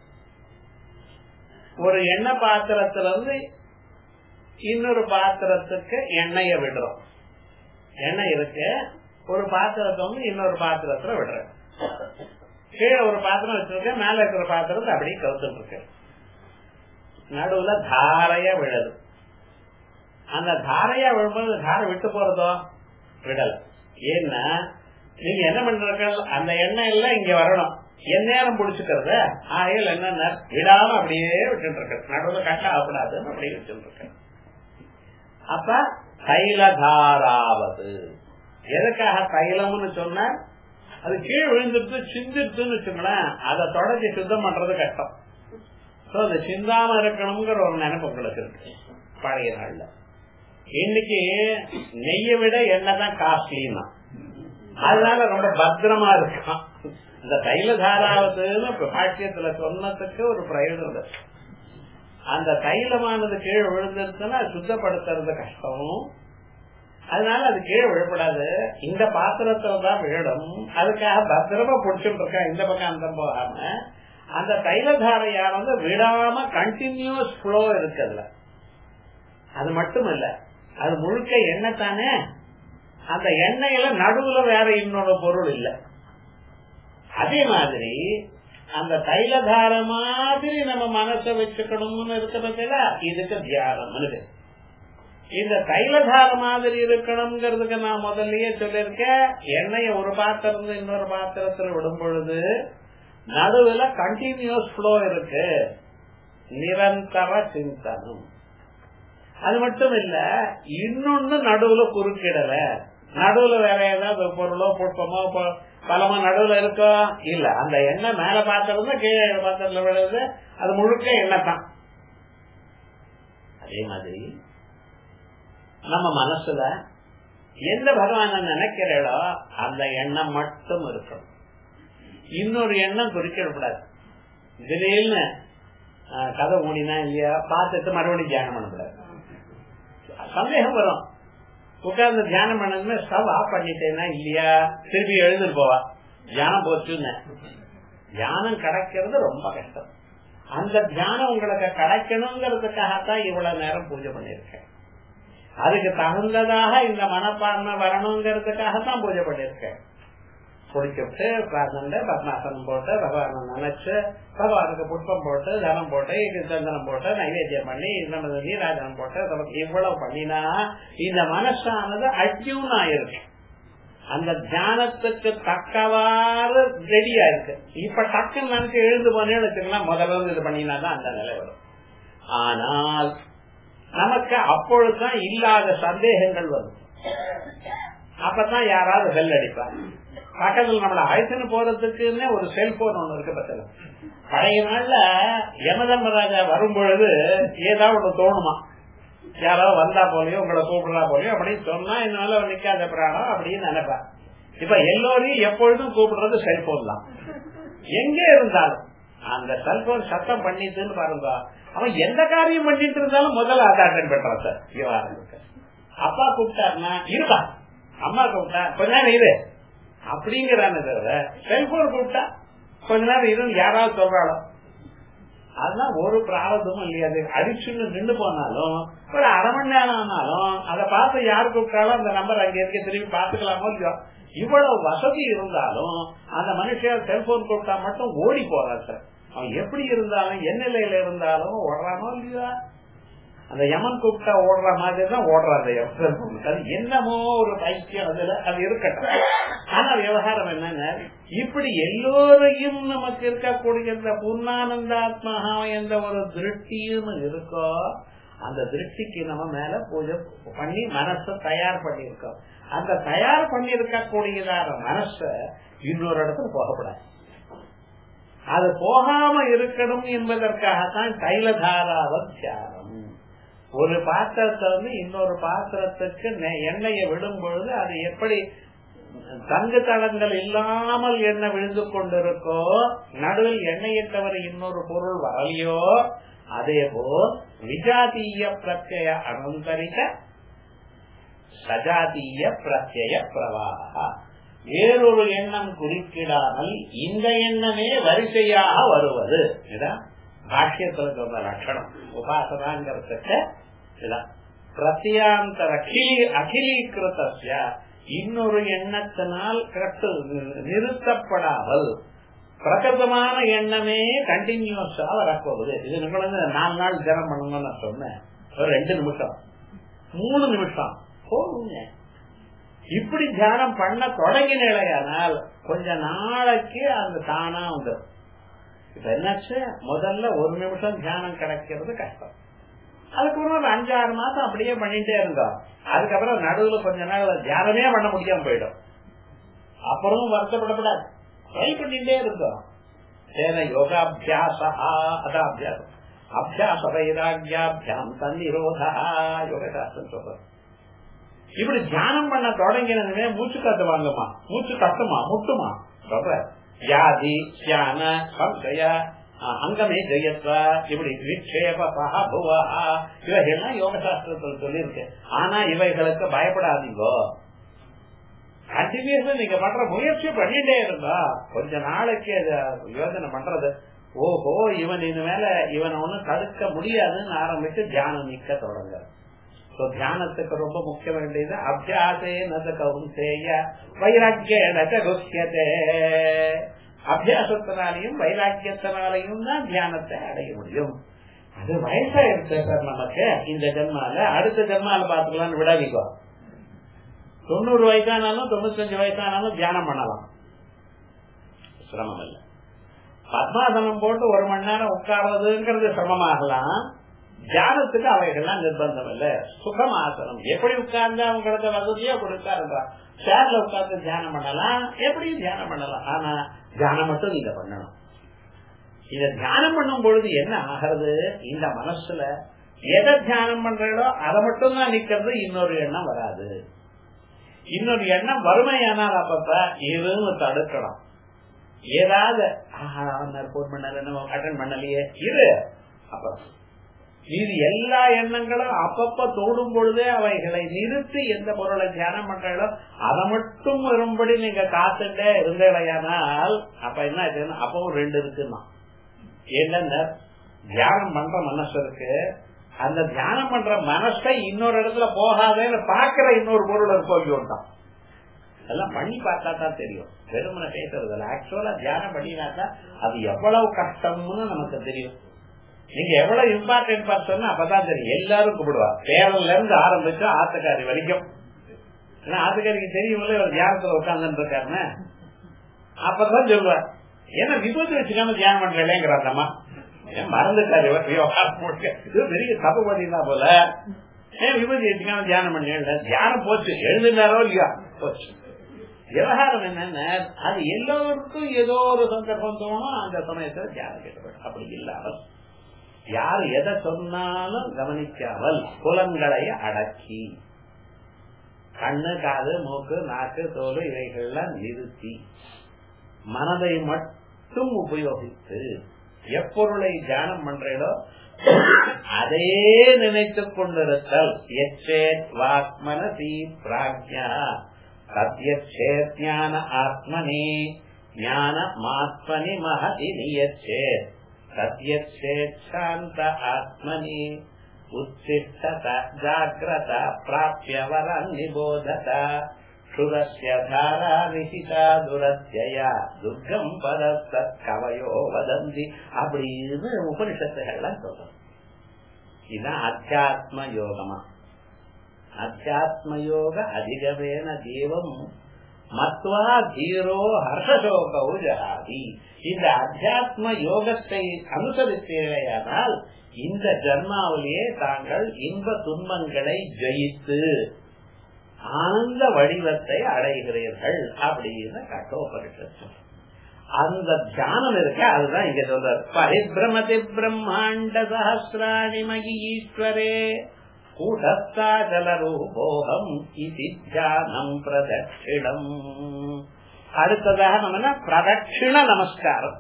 ஒரு எண்ணெய் பாத்திரத்திலிருந்து இன்னொரு பாத்திரத்துக்கு எண்ணெய விடுறோம் எண்ணெய் இருக்கு ஒரு பாத்திரத்தை வந்து இன்னொரு பாத்திரத்துல விடுறேன் கீழே ஒரு பாத்திரம் வச்சிருக்கேன் மேல இருக்கிற பாத்திரத்தை அப்படியே கவுத்துட்டு இருக்கேன் நடுவுல தாரையா விழது அந்த தாரையா விழும்போது தாரை விட்டு போறதோ விடல ஏன்னா நீங்க என்ன பண்றீர்கள் அந்த எண்ணெய் எல்லாம் இங்க வரணும் என் நேரம் பிடிச்சுக்கிறத ஆயில் என்ன விடாம அப்படியே விட்டு இருக்க நடுவுல கட்ட ஆகக்கூடாதுன்னு அப்படியே வச்சுட்டு இருக்கேன் அப்ப தைலதாராவது எதுக்காக தைலம்னு சொன்ன அது கீழே விழுந்துட்டு சிந்திருச்சுன்னு வச்சுங்களேன் அதை தொடச்சி சுத்தம் பண்றது கஷ்டம் சோ அது சிந்தாம இருக்கணுங்கிற ஒரு நினைப்பு உங்களுக்கு இருக்கு பழைய நாள்ல இன்னைக்கு நெய்யை விட எண்ணெய் தான் காஸ்ட்லின்னா அதனால ரொம்ப பத்திரமா இருக்கான் இந்த தைலதாராவதுன்னு பாக்கியத்துல சொன்னதுக்கு ஒரு பிரயோஜனம் இருக்கு அந்த தைலமானது கீழே விழுந்துருச்சுன்னா சுத்தப்படுத்துறது கஷ்டம் அதனால அது கீழே விழப்படாது இந்த பாத்திரத்துல தான் விழும் அதுக்காக பத்திரமா பிடிச்சிட்டு இருக்கேன் இந்த பக்கம் அந்த போகாம அந்த தைலதாரையானது விடாம கண்டினியூஸ் ஃப்ளோ இருக்குதுல அது மட்டும் இல்ல அது முழுக்க எண்ணெய் தானே அந்த எண்ணெயில நடுவுல வேற இன்னொரு பொருள் இல்ல அதே மாதிரி அந்த தைலதார மாதிரி நம்ம மனசை வச்சுக்கணும்னு இருக்க பத்தில இதுக்கு தியானம் இந்த தைலதார மாதிரி இருக்கணுங்கிறதுக்கு நான் முதல்லயே சொல்லியிருக்கேன் எண்ணெய ஒரு பாத்திரம் இன்னொரு பாத்திரத்துல விடும் பொழுது நடுவுல கண்டினியூஸ் ஃப்ளோ இருக்கு நிரந்தர சிந்தனம் அது மட்டும் இல்ல இன்னொன்னு நடுவுல குறுக்கிடல நடுவுல வேற ஏதாவது பொருளோ புட்பமோ பலமா நடுவுல இருக்கோ இல்ல அந்த எண்ணெய் மேல பாத்திரம் கீழே பாத்திரத்துல விழுது அது முழுக்க எண்ணெய் தான் அதே மாதிரி நம்ம மனசுல எந்த பகவான நினைக்கிறீளோ அந்த எண்ணம் மட்டும் இருக்கும் இன்னொரு எண்ணம் குறிக்கிடக்கூடாது திடீர்னு கதை மூடினா இல்லையா பார்த்துட்டு மறுபடியும் தியானம் பண்ணக்கூடாது சந்தேகம் வரும் உட்கார்ந்து தியானம் பண்ணதுமே ஸ்டவ் ஆஃப் பண்ணிட்டேன்னா இல்லையா திருப்பி எழுந்துட்டு போவா தியானம் போச்சுன்னு தியானம் கிடைக்கிறது ரொம்ப கஷ்டம் அந்த தியானம் உங்களுக்கு கிடைக்கணுங்கிறதுக்காகத்தான் இவ்வளவு நேரம் பூஜை பண்ணிருக்கேன் அதுக்கு தகுந்ததாக இந்த மனப்பான்மை வரணுங்கிறதுக்காகத்தான் பூஜை பண்ணிருக்கேன் குடிச்சுட்டு பிரார்த்தனை பத்மாசனம் போட்டு பகவான நினைச்சு பகவானுக்கு புஷ்பம் போட்டு தனம் போட்டு சந்தனம் போட்டு நைவேத்தியம் பண்ணி நமது நீராஜனம் போட்டு இவ்வளவு பண்ணினா இந்த மனசானது அட்யூன் ஆயிருக்கு அந்த தியானத்துக்கு தக்கவாறு ரெடியா இருக்கு இப்ப டக்குன்னு நினைச்சு எழுந்து போனேன்னு வச்சுக்கலாம் முதல்ல இது பண்ணினா தான் அந்த நிலை வரும் ஆனால் நமக்கு அப்பொழுதுதான் இல்லாத சந்தேகங்கள் வரும் அப்பதான் யாராவது வெல் அடிப்பாங்க பக்கத்துல நம்மள அழைத்துன்னு போறதுக்குன்னு ஒரு செல்போன் ஒண்ணு இருக்கு பத்தில பழைய நாள்ல யமதர்மராஜா வரும் பொழுது ஏதாவது ஒண்ணு தோணுமா யாராவது வந்தா போலயோ உங்களை கூப்பிடுறா போலயோ அப்படின்னு சொன்னா என்னால நிக்காத பிராணம் அப்படின்னு நினைப்பேன் இப்ப எல்லோரையும் எப்பொழுதும் கூப்பிடுறது செல்போன் தான் எங்க இருந்தாலும் அந்த செல்போன் சத்தம் பண்ணிட்டுன்னு பாருங்க அவன் எந்த காரியம் பண்ணிட்டு இருந்தாலும் முதல்ல அதை அட்டன் பண்றான் சார் விவகாரம் அப்பா கூப்பிட்டாருன்னா இருப்பா அம்மா கூப்பிட்டா கொஞ்ச நேரம் இரு அப்படிங்கிறான தவிர செல்போன் கூப்பிட்டா கொஞ்ச நேரம் இருந்து யாராவது சொல்றாளோ அதெல்லாம் ஒரு பிராரதமும் இல்லையா அது அடிச்சுன்னு நின்று போனாலும் ஒரு அரை மணி நேரம் ஆனாலும் அதை பார்த்து யார் கூப்பிட்டாலும் அந்த நம்பர் அங்க இருக்க திரும்பி பார்த்துக்கலாமோ இல்லையோ இவ்வளவு வசதி இருந்தாலும் அந்த மனுஷன் செல்போன் கூப்பிட்டா மட்டும் ஓடி போறான் சார் அவன் எப்படி இருந்தாலும் என்ன நிலையில இருந்தாலும் ஓடுறானோ இல்லையா அந்த யமன் கூப்பிட்டா ஓடுற மாதிரி தான் ஓடுறாரு அது என்னமோ ஒரு பைத்தியம் அதுல அது இருக்கட்டும் ஆனா விவகாரம் என்னன்னா இப்படி எல்லோரையும் நமக்கு இருக்கக்கூடிய இந்த பூர்ணானந்தாத்மகா என்ற ஒரு திருஷ்டியும் இருக்கோ அந்த திருஷ்டிக்கு நம்ம மேல பூஜை பண்ணி மனச தயார் பண்ணிருக்கோம் அந்த தயார் பண்ணி இருக்கக்கூடியதான மனச இன்னொரு இடத்துல போகப்படாது அது போகாம இருக்கணும் என்பதற்காகத்தான் தைலதாராவ தியானம் ஒரு பாத்திரத்தை வந்து இன்னொரு பாத்திரத்துக்கு எண்ணெயை விடும் பொழுது அது எப்படி தங்கு தளங்கள் இல்லாமல் எண்ணெய் விழுந்து கொண்டிருக்கோ நடுவில் எண்ணெயை தவிர இன்னொரு பொருள் வரலையோ அதே போல் விஜாதீய பிரத்ய அனந்தரிக்க சஜாதீய பிரத்ய பிரவாக வேறொரு எண்ணம் குறிப்பிடாமல் இந்த எண்ணமே வரிசையாக வருவது இதான் பாஷ்யத்துல சொன்ன லட்சணம் உபாசனாங்கிறதுக்கு இதான் பிரத்தியாந்தர அகிலி அகிலீகிருத்திய இன்னொரு எண்ணத்தினால் கட்டு நிறுத்தப்படாமல் பிரகதமான எண்ணமே கண்டினியூஸா வரப்போகுது இது நிகழ்ந்து நாலு நாள் தினம் பண்ணுங்கன்னு நான் சொன்னேன் ஒரு ரெண்டு நிமிஷம் மூணு நிமிஷம் போகுங்க இப்படி தியானம் பண்ண தொடங்கினால் கொஞ்ச நாளைக்கு அந்த தானா வந்துடும் இப்ப என்னாச்சு முதல்ல ஒரு நிமிஷம் தியானம் கிடைக்கிறது கஷ்டம் அதுக்கப்புறம் ஒரு அஞ்சு ஆறு மாசம் அப்படியே பண்ணிட்டே இருந்தோம் அதுக்கப்புறம் நடுவுல கொஞ்ச நாள் தியானமே பண்ண முடியாம போயிடும் அப்புறமும் வருத்தப்படக்கூடாது ட்ரை பண்ணிட்டே இருந்தோம் ஏன்னா யோகாபியாசா அதான் அபியாசம் அபியாச வைராகியாபியாம் தன்னிரோதா யோகசாஸ்திரம் சொல்றது இப்படி தியானம் பண்ண தொடங்கினதுமே மூச்சு காத்து வாங்கம்மா மூச்சு கட்டுமா முட்டுமா சொல்ற வியாதி தியான சம்சய அங்கமே ஜெயத்வா இப்படி விக்ஷேபா புவா இவைகள்லாம் யோக சாஸ்திரத்தில் சொல்லியிருக்கு ஆனா இவைகளுக்கு பயப்படாதீங்கோ கண்டினியூஸா நீங்க பண்ற முயற்சி பண்ணிட்டே இருந்தா கொஞ்ச நாளைக்கு யோசனை பண்றது ஓஹோ இவன் இது மேல இவனை ஒண்ணும் தடுக்க முடியாதுன்னு ஆரம்பிச்சு தியானம் நிக்க தொடங்க So, தியானத்துக்கு ரொம்ப முக்கிய வேண்டியது அபியாசே நத கவுந்தேய வைராக்கிய குஷ்யதே அபியாசத்தினாலையும் வைராக்கியத்தினாலையும் தான் தியானத்தை அடைய முடியும் அது வயசாயிருச்சு சார் நமக்கு இந்த ஜென்மால அடுத்த ஜென்மால பாத்துக்கலாம்னு விடாதீங்க தொண்ணூறு வயசானாலும் தொண்ணூத்தஞ்சு வயசானாலும் தியானம் பண்ணலாம் சிரமம் இல்லை பத்மாசனம் போட்டு ஒரு மணி நேரம் உட்கார்றதுங்கிறது சிரமமாகலாம் தியானத்துக்கு அவைகள்லாம் நிர்பந்தம் இல்ல சுகமாசனம் எப்படி உட்கார்ந்தா உங்களுக்கு வசதியோ அப்படி உட்காருங்க சேர்ல உட்கார்ந்து தியானம் பண்ணலாம் எப்படியும் தியானம் பண்ணலாம் ஆனா தியானம் மட்டும் நீங்க பண்ணணும் இத தியானம் பண்ணும் பொழுது என்ன ஆகிறது இந்த மனசுல எதை தியானம் பண்றீங்களோ அதை மட்டும் தான் நிக்கிறது இன்னொரு எண்ணம் வராது இன்னொரு எண்ணம் வறுமையானால் அப்பப்ப எதுவும் தடுக்கணும் ஏதாவது போன் பண்ணல அட்டன் பண்ணலையே இரு அப்புறம் இது எல்லா எண்ணங்களும் அப்பப்ப தோடும் பொழுதே அவைகளை நிறுத்தி எந்த பொருளை தியானம் பண்றாங்களோ அதை மட்டும் வரும்படி நீங்க காத்துட்டே இருந்தீங்களேயானால் அப்ப என்ன ஆச்சுன்னா அப்பவும் ரெண்டு இருக்குன்னா என்னன்னா தியானம் பண்ற மனசு இருக்கு அந்த தியானம் பண்ற மனசை இன்னொரு இடத்துல போகாதேன்னு பாக்குற இன்னொரு பொருள் இருக்கோம் எல்லாம் பண்ணி பார்த்தா தான் தெரியும் வெறுமனை பேசுறது இல்ல ஆக்சுவலா தியானம் பண்ணினாக்கா அது எவ்வளவு கஷ்டம்னு நமக்கு தெரியும் நீங்க எவ்வளவு இம்பார்ட்டன்ட் பர்சன் அப்பதான் தெரியும் எல்லாரும் கூப்பிடுவா பேரல்ல இருந்து ஆரம்பிச்சு ஆத்துக்காரி வலிக்கும் ஏன்னா ஆத்துக்காரிக்கு தெரியும்ல ஒரு தியானத்துல உட்கார்ந்து இருக்காருன்னு அப்பதான் சொல்லுவார் ஏன்னா விபத்து வச்சுக்காம தியானம் பண்றேங்கிறாங்கம்மா ஏன் மறந்துட்டாரு இது பெரிய தப்பு பண்ணிருந்தா போல ஏன் விபதி வச்சுக்காம தியானம் பண்ணல தியானம் போச்சு எழுதுனாரோ இல்லையா போச்சு விவகாரம் என்னன்னா அது எல்லோருக்கும் ஏதோ ஒரு சந்தர்ப்பம் தோணும் அந்த சமயத்துல தியானம் கேட்டு அப்படி இல்லாமல் யார் எதை சொன்னாலும் கவனிக்காமல் புலன்களை அடக்கி கண்ணு காது மூக்கு நாக்கு தோல் இவைகள்லாம் நிறுத்தி மனதை மட்டும் உபயோகித்து எப்பொருளை தியானம் பண்றீங்களோ அதையே நினைத்துக் கொண்டிருத்தல் எச்சேத் வாக்மனசி பிராக்யா சத்யச்சேத் ஞான ஆத்மனி ஞான மாத்மனி மகதி நியச்சேத் சத்யச்சேத் சாந்த ஆத்மனி உத்திஷ்டத ஜாகிரத பிராபிய வரம் நிபோதத சுரஸ்ய தாரா நிசிதா துரத்யா துர்க்கம் பரஸ்தத் கவயோ வதந்தி அப்படின்னு உபனிஷத்துகள்லாம் சொல்றோம் இதுதான் அத்தியாத்ம யோகமா அத்தியாத்ம யோக அதிகமேன தேவம் மத்வா தீரோ ஹர்ஷசோகௌ ஜகாதி இந்த அத்தியாத்ம யோகத்தை அனுசரித்தேயானால் இந்த ஜன்மாவிலேயே தாங்கள் இன்ப துன்பங்களை ஜெயித்து ஆனந்த வடிவத்தை அடைகிறீர்கள் அப்படின்னு கட்டோபரிஷத்து அந்த தியானம் இருக்க அதுதான் இங்க சொல்றாரு பரிபிரமதி பிரம்மாண்ட சஹசிராணி மகி ஈஸ்வரே கூட்டஸ்தாச்சலரூபோகம் இது தியானம் பிரதட்சிணம் அடுத்ததாக நம்ம பிரதட்சிண நமஸ்காரம்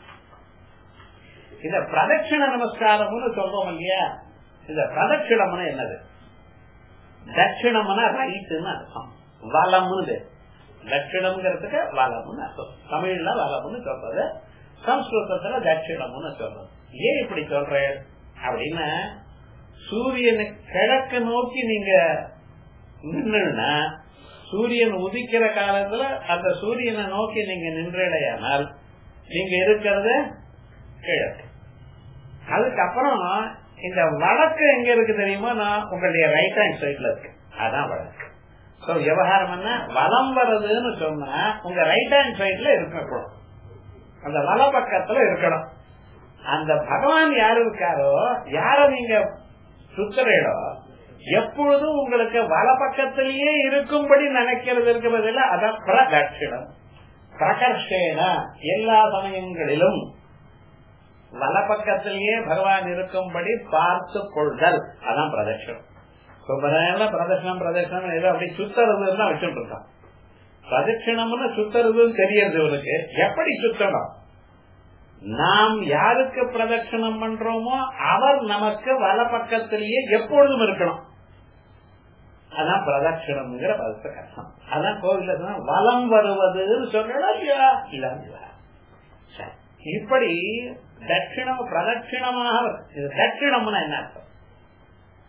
இந்த பிரதட்சிண நமஸ்காரம்னு சொல்றோம் இல்லையா இந்த பிரதட்சிணம்னு என்னது தட்சிணம்னா ரைட்டுன்னு அர்த்தம் வளம்னு தட்சிணம்ங்கிறதுக்கு வளம்னு அர்த்தம் தமிழ்ல வளம்னு சொல்றது சம்ஸ்கிருதத்துல தட்சிணம்னு சொல்றது ஏன் இப்படி சொல்றேன் அப்படின்னா சூரியனை கிழக்கு நோக்கி நீங்க நின்றுனா சூரியன் உதிக்கிற காலத்துல அந்த சூரியனை நோக்கி நீங்க நின்றையானால் நீங்க இருக்கிறது கிழக்கு அதுக்கப்புறம் இந்த வழக்கு எங்க இருக்கு தெரியுமா நான் உங்களுடைய ரைட் ஹேண்ட் சைட்ல இருக்கு அதான் வழக்கு சோ விவகாரம் என்ன வலம் வர்றதுன்னு சொன்னா உங்க ரைட் ஹேண்ட் சைட்ல இருக்கணும் அந்த வல பக்கத்துல இருக்கணும் அந்த பகவான் யாரு இருக்காரோ யார நீங்க சுத்துறீடோ எப்பொழுதும் உங்களுக்கு வல பக்கத்திலேயே இருக்கும்படி நினைக்கிறது இருக்கிறதுல அதான் பிரதட்சிணம் பிரகர்ஷேன எல்லா சமயங்களிலும் வலப்பக்கத்திலேயே பகவான் இருக்கும்படி பார்த்து கொள்தல் அதான் பிரதட்சணம் பிரதட்சணம் பிரதட்சணம் ஏதோ அப்படி சுத்தறதுன்னு தான் வச்சுட்டு இருக்கான் பிரதட்சிணம்னு சுத்தறதுன்னு தெரியறது இவனுக்கு எப்படி சுத்தணும் நாம் யாருக்கு பிரதட்சணம் பண்றோமோ அவர் நமக்கு வலப்பக்கத்திலேயே எப்பொழுதும் இருக்கணும் அதான் பிரதட்சிணம்ங்கிற பதத்தை கஷ்டம் அதான் கோவில வலம் வருவதுன்னு சொல்லலாம் இல்லையா இல்ல இப்படி தட்சிணம் பிரதட்சிணமாக இது தட்சிணம்னா என்ன அர்த்தம்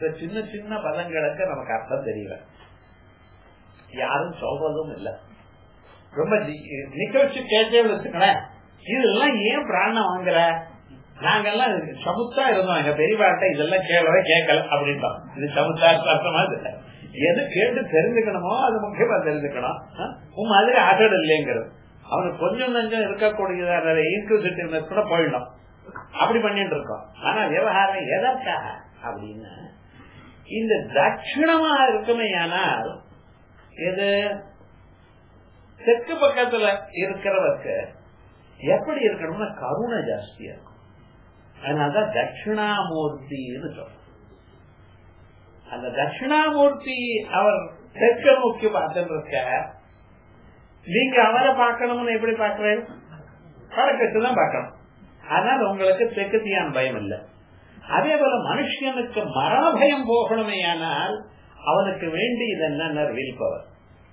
இந்த சின்ன சின்ன பதங்களுக்கு நமக்கு அர்த்தம் தெரியல யாரும் சொல்றதும் இல்ல ரொம்ப நிக்க வச்சு கேட்டே வச்சுக்கலேன் இதெல்லாம் ஏன் பிராணம் வாங்குற நாங்கெல்லாம் சமுத்தா இருந்தோம் எங்க பெரியவாட்ட இதெல்லாம் கேட்கவே கேட்கல அப்படின்ட்டோம் இது சமுத்தா அர்த்தமா இல்ல எது கேட்டு தெரிஞ்சுக்கணுமோ அது முக்கியமா தெரிஞ்சுக்கணும் உன் மாதிரி அசடு இல்லைங்கிறது அவனுக்கு கொஞ்சம் நஞ்சம் இருக்கக்கூடியதான இன்க்ளூசிட்டிவ்னஸ் கூட போயிடும் அப்படி பண்ணிட்டு இருக்கோம் ஆனா விவகாரம் எதற்காக அப்படின்னு இந்த தட்சிணமா இருக்குமே ஆனால் எது தெற்கு பக்கத்துல இருக்கிறவருக்கு எப்படி இருக்கணும்னா கருணை ஜாஸ்தியா இருக்கும் அதனாலதான் தட்சிணாமூர்த்தின்னு சொல்றோம் அந்த தட்சிணாமூர்த்தி அவர் தெற்க நோக்கி பார்த்துட்டு இருக்க நீங்க அவரை பார்க்கணும்னு எப்படி பாக்குறேன் வடக்கட்டு தான் பார்க்கணும் அதனால உங்களுக்கு தெற்கத்தியான பயம் இல்லை அதே போல மனுஷனுக்கு மரண பயம் போகணுமே ஆனால் அவனுக்கு வேண்டி இதென்ன வில் பவர்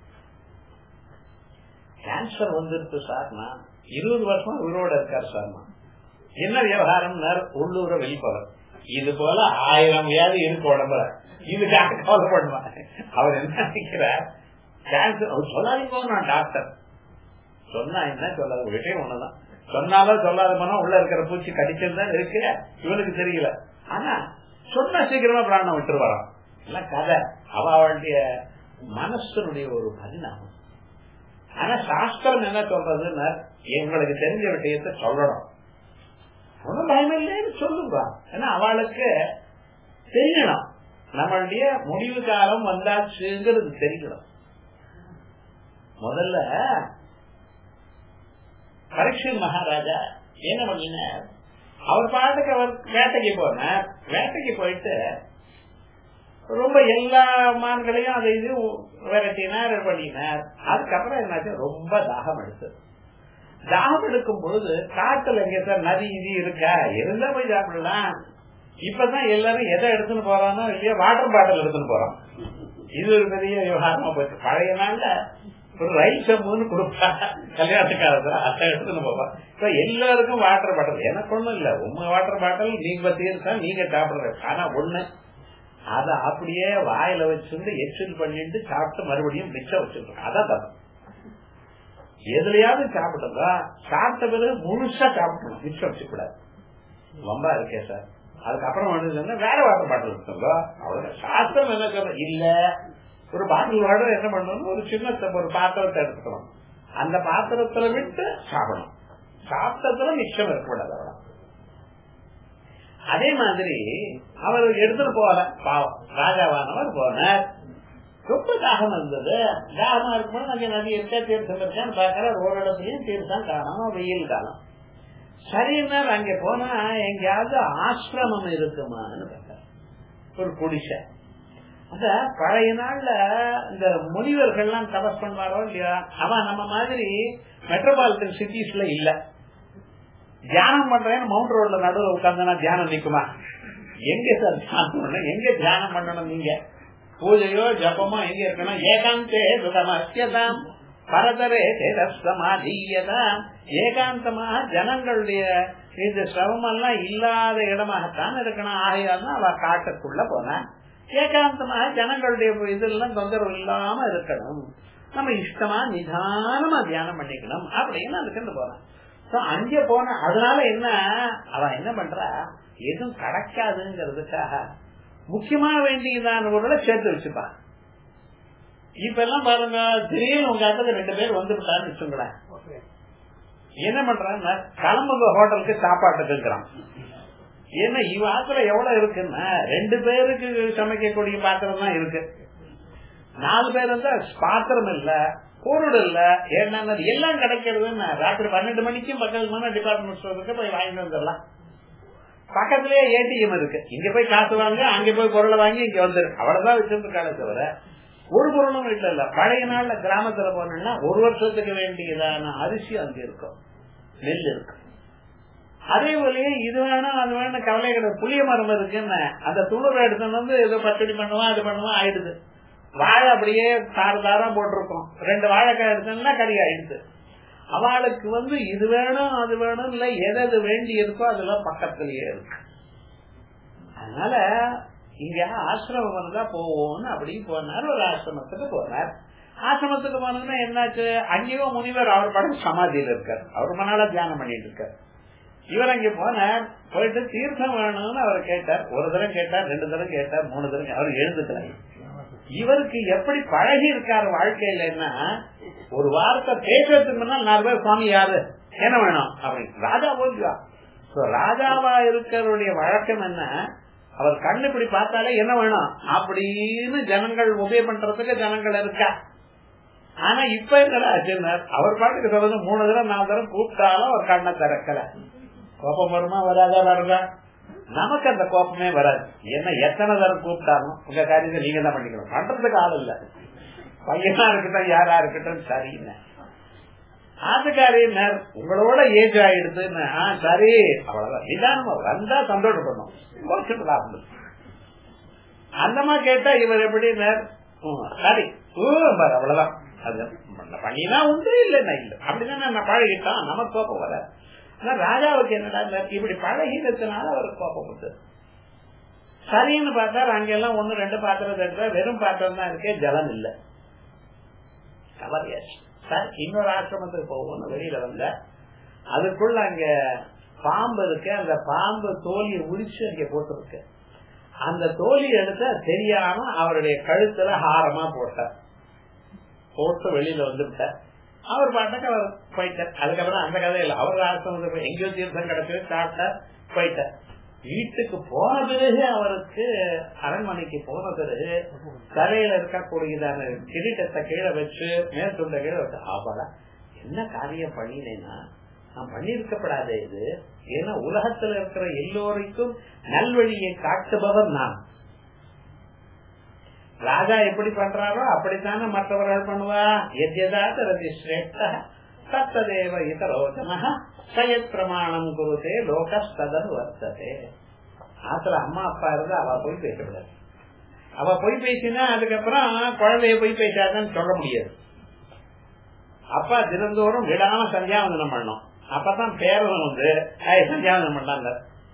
கேன்சர் வந்துருக்கு சார்னா இருபது வருஷம் உயிரோட இருக்கார் சார்னா என்ன விவகாரம் உள்ளூர வெளிப்பவர் இது போல ஆயிரம் வியாதி இருக்கு உடம்புல இதுக்காக கவலைப்படுவான் அவர் என்ன நினைக்கிறார் கேன்சர் அவர் சொல்லாதீங்க நான் டாக்டர் சொன்னா என்ன சொல்லாத விஷயம் ஒண்ணுதான் சொன்னாலும் சொல்லாத போனா உள்ள இருக்கிற பூச்சி கடிச்சிருந்தான் இருக்கு இவனுக்கு தெரியல ஆனா சொன்னா சீக்கிரமா பிராணம் விட்டு வரான் எல்லாம் கதை அவ அவளுடைய மனசனுடைய ஒரு பரிணாமம் ஆனா சாஸ்திரம் என்ன சொல்றதுன்னா எங்களுக்கு தெரிஞ்ச விஷயத்த சொல்லணும் ஒன்னும் பயம் இல்லைன்னு சொல்லுங்க ஏன்னா அவளுக்கு தெரியணும் நம்மளுடைய முடிவு காலம் வந்தாச்சுங்கிறது தெரியணும் முதல்ல பரீட்சன் மகாராஜா என்ன பண்ணினார் அவர் பாட்டுக்கு அவர் வேட்டைக்கு போனார் வேட்டைக்கு போயிட்டு ரொம்ப எல்லா மான்களையும் அதை இது விரட்டினார் பண்ணினார் அதுக்கப்புறம் என்னாச்சு ரொம்ப தாகம் எடுத்தது தாகம் எடுக்கும் பொழுது காட்டுல எங்க சார் நதி இது இருக்கா இருந்தா போய் சாப்பிடலாம் இப்பதான் எல்லாரும் எதை எடுத்துன்னு போறானோ இல்லையா வாட்டர் பாட்டில் எடுத்துன்னு போறோம் இது ஒரு பெரிய விவகாரமா போச்சு பழைய நாள்ல ஒரு ரைஸ் சம்புன்னு கொடுப்பா கல்யாணத்துக்காக அதை எடுத்துன்னு போவா இப்ப எல்லாருக்கும் வாட்டர் பாட்டில் எனக்கு ஒண்ணும் இல்ல உங்க வாட்டர் பாட்டில் நீங்க தீர்த்தா நீங்க சாப்பிடுற ஆனா ஒண்ணு அத அப்படியே வாயில வச்சிருந்து எச்சில் பண்ணிட்டு சாப்பிட்டு மறுபடியும் மிச்சம் வச்சிருக்கோம் அதான் தப்பு எதுலயாவது சாப்பிடுங்க சாப்பிட்ட பிறகு முழுசா சாப்பிடணும் மிச்சம் வச்சுக்கூடாது ரொம்ப இருக்கே சார் அதுக்கப்புறம் வந்து வேற வாட்டர் பாட்டில் எடுத்துங்க அவ்வளவு சாஸ்திரம் என்ன சொல்ற இல்ல ஒரு பாட்டில் வாட்டர் என்ன பண்ணணும் ஒரு சின்ன ஒரு பாத்திரத்தை எடுத்துக்கணும் அந்த பாத்திரத்துல விட்டு சாப்பிடணும் சாப்பிட்டதுல மிச்சம் இருக்கக்கூடாது அவ்வளவு அதே மாதிரி அவர் எடுத்துட்டு போல பாவம் ராஜாவானவர் போனார் ரொம்ப தாகம் இருந்தது தாகமா இருக்கும்போது அங்க நதி இருக்கா தீர்த்தம் இருக்கான்னு பாக்குற ஒரு இடத்துலயும் தீர்த்தம் காணும் வெயில் காலம் சரின்னா அங்க போனா எங்கேயாவது ஆசிரமம் இருக்குமான்னு பார்த்தார் ஒரு குடிசை அத பழைய நாள்ல இந்த முனிவர்கள்லாம் தபஸ் பண்ணுவாரோ இல்லையா அவன் நம்ம மாதிரி மெட்ரோபாலிட்டன் சிட்டிஸ்ல இல்ல தியானம் பண்றேன்னு மவுண்ட் ரோட்ல நடுவில் உட்கார்ந்தனா தியானம் நிக்குமா எங்க சார் தியானம் பண்ணணும் எங்க தியானம் பண்ணணும் நீங்க பூஜையோ ஜபமோ எங்க இருக்கணும் ஏகாந்தே சுகமஸ்யதாம் பரதரே சமாதீயதாம் ஏகாந்தமாக ஜனங்களுடைய இந்த சிரமம் இல்லாத இடமாகத்தான் இருக்கணும் ஆகையால் அவ காட்டுக்குள்ள போன ஏகாந்தமாக ஜனங்களுடைய இதெல்லாம் தொந்தரவு இல்லாம இருக்கணும் நம்ம இஷ்டமா நிதானமா தியானம் பண்ணிக்கணும் அப்படின்னு அதுக்கு போறான் அங்க போன அதனால என்ன அவன் என்ன பண்றா எதுவும் கிடைக்காதுங்கிறதுக்காக முக்கியமா வேண்டியதான பொருளை சேர்த்து வச்சுப்பான் இப்ப எல்லாம் பாருங்க திடீர்னு உங்க இடத்துல ரெண்டு பேர் வந்துட்டான்னு வச்சுங்களேன் என்ன பண்றாங்க கிளம்புங்க ஹோட்டலுக்கு சாப்பாட்டுக்கு இருக்கிறான் ஏன்னா இவ ஆத்துல எவ்வளவு இருக்குன்னா ரெண்டு பேருக்கு சமைக்கக்கூடிய பாத்திரம் தான் இருக்கு நாலு பேர் இருந்தா பாத்திரம் இல்ல பொருள் இல்ல ஏன்னா எல்லாம் கிடைக்கிறதுன்னு ராத்திரி பன்னெண்டு மணிக்கும் பக்கத்துல டிபார்ட்மெண்ட் ஸ்டோருக்கு போய் வாங்கிட்டு வந்துடலாம் பக்கத்திலேயே ஏடிஎம் இருக்கு இங்க போய் காசு வாங்க அங்க போய் பொருளை வாங்கி இங்க வந்துரு அவ்வளவுதான் வச்சிருக்காங்க தவிர ஒரு பொருளும் வீட்டுல இல்ல பழைய நாள்ல கிராமத்துல போனா ஒரு வருஷத்துக்கு வேண்டியதான அரிசி அங்க இருக்கும் நெல் இருக்கு அதே போலயே இது வேணும் அது வேணும் கவலை கிடையாது புளிய மரம் இருக்குன்னு அந்த துணுரை எடுத்துன்னு வந்து ஏதோ பச்சடி பண்ணுவான் அது பண்ணுவான் ஆயிடுது வாழை அப்படியே தாறு தாரா போட்டிருக்கோம் ரெண்டு வாழைக்காய் எடுத்தோம்னா கறி ஆயிடுது அவளுக்கு வந்து இது வேணும் அது வேணும் இல்ல எது எது வேண்டி இருக்கோ அதெல்லாம் பக்கத்திலேயே இருக்கு அதனால இங்க ஆசிரமம் இருந்தா போவோம்னு அப்படி போனார் ஒரு ஆசிரமத்துக்கு போனார் ஆசிரமத்துக்கு போனதுன்னா என்னாச்சு அங்கேயும் முனிவர் அவர் படம் சமாதியில இருக்கார் அவர் மனால தியானம் பண்ணிட்டு இருக்கார் இவர் அங்க போனார் போயிட்டு தீர்த்தம் வேணும்னு அவர் கேட்டார் ஒரு தடவை கேட்டார் ரெண்டு தடவை கேட்டார் மூணு தடவை அவர் எழுந்துக்கல இவருக்கு எப்படி பழகி இருக்காரு வாழ்க்கையில என்ன ஒரு வார்த்தை பேசுறதுக்கு முன்னால் நாலு பேர் சுவாமி யாரு என்ன வேணும் அப்படின்னு ராஜா போச்சுவா ராஜாவா இருக்கிறவருடைய வழக்கம் என்ன அவர் கண்ணு இப்படி பார்த்தாலே என்ன வேணும் அப்படின்னு ஜனங்கள் உபயோக பண்றதுக்கு ஜனங்கள் இருக்கா ஆனா இப்ப என்ன அவர் பாட்டுக்கு சொல்றது மூணு தடவை நாலு தடவை கூப்பிட்டாலும் அவர் கண்ணை திறக்கல கோபம் வருமா வராதா வருதா நமக்கு அந்த கோபமே வராது ஏன்னா எத்தனை தரம் கூப்பிட்டாலும் உங்க காரியத்தை நீங்க தான் பண்ணிக்கணும் பண்றதுக்கு ஆள் இல்ல பையனா இருக்கட்டும் யாரா இருக்கட்டும் சரின்னு ஆத்துக்காரியினர் உங்களோட ஏஜ் ஆயிடுதுன்னு சரி அவ்வளவுதான் நிதானமா வந்தா சந்தோஷப்படணும் லாபம் அந்தமா கேட்டா இவர் எப்படி சரி அவ்வளவுதான் அது பண்ணினா உண்டு இல்லைன்னா இல்ல அப்படிதான் நான் பழகிட்டான் நமக்கு கோப்பம் வர ஆனா ராஜாவுக்கு என்னடா இப்படி பழகினதுனால அவருக்கு கோப்பம் வந்து சரின்னு பார்த்தா அங்கெல்லாம் ஒண்ணு ரெண்டு பாத்திரம் எடுத்தா வெறும் பாத்திரம் தான் இருக்கே ஜலம் இல்ல கவலையாச்சு சார் இன்னொரு ஆசிரமத்துக்கு போவோம்னு வெளியில வந்த அதுக்குள்ள அங்க பாம்பு இருக்கு அந்த பாம்பு தோலியை உரிச்சு அங்க போட்டிருக்கு அந்த தோலி எடுத்த தெரியாம அவருடைய கழுத்துல ஹாரமா போட்டார் போட்டு வெளியில வந்துவிட்டார் அவர் பாட்டுக்கு அவர் போயிட்டார் அதுக்கப்புறம் அந்த கதை இல்லை அவர் ஆசிரமத்துக்கு எங்கேயோ தீர்த்தம் கிடைச்சது சாப்பிட்டார் போயிட்டார் வீட்டுக்கு போன பிறகு அவருக்கு அரண்மனைக்கு போன பிறகு தலையில இருக்கக்கூடியதான கிரீட்டத்தை கீழே வச்சு மேற்கொண்ட கீழே வச்சு ஆபரா என்ன காரியம் பண்ணினேன்னா நான் பண்ணிருக்கப்படாத இது ஏன்னா உலகத்துல இருக்கிற எல்லோருக்கும் நல்வழியை காட்டுபவர் நான் ராஜா எப்படி பண்றாரோ அப்படித்தானே மற்றவர்கள் பண்ணுவா எத்யதாத ரதி சிரேஷ்ட தத்ததேவ இதரோஜன சயத் பிரமாணம் குருதே லோகஸ்ததன் வர்த்ததே ஆத்துல அம்மா அப்பா இருந்தா அவ போய் பேசக்கூடாது அவ போய் பேசினா அதுக்கப்புறம் குழந்தைய போய் பேசாதான்னு சொல்ல முடியாது அப்பா தினந்தோறும் விடாம சந்தியாவந்தனம் பண்ணணும் அப்பதான் பேரவன் வந்து சந்தியாவந்தனம் பண்ணாங்க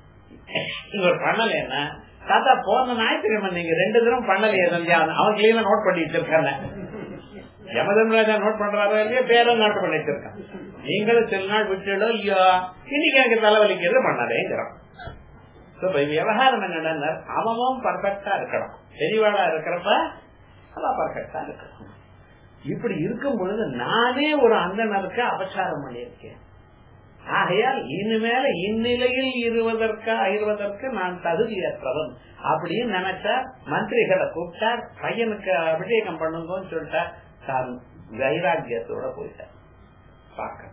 இவர் பண்ணல என்ன தாத்தா போன ஞாயிற்றுக்கிழமை நீங்க ரெண்டு தினம் பண்ணலையே சந்தியாவந்தனம் அவன் கிளீனா நோட் பண்ணி வச்சிருக்காங்க யமதன்ராஜா நோட் பண்றாரோ இல்லையா பேரும் நோட் பண்ணி வச்சிருக்கான் நீங்களும் சில நாள் விட்டுடோ இல்லையோ இன்னைக்கு எனக்கு தலைவலிக்கிறது பண்ணலேங்கிறோம் விவகாரம் என்னன்னா அவனும் பர்ஃபெக்டா இருக்கணும் தெளிவாளா இருக்கிறப்ப அதான் பர்ஃபெக்டா இருக்கணும் இப்படி இருக்கும் பொழுது நானே ஒரு அந்தனருக்கு அபச்சாரம் பண்ணியிருக்கேன் ஆகையால் இனிமேல இந்நிலையில் இருவதற்கு இருவதற்கு நான் தகுதியற்றவன் அப்படின்னு நினைச்சா மந்திரிகளை கூப்பிட்டார் பையனுக்கு அபிஷேகம் பண்ணுங்கன்னு சொல்லிட்டார் தான் வைராக்கியத்தோட போயிட்டார் பார்க்க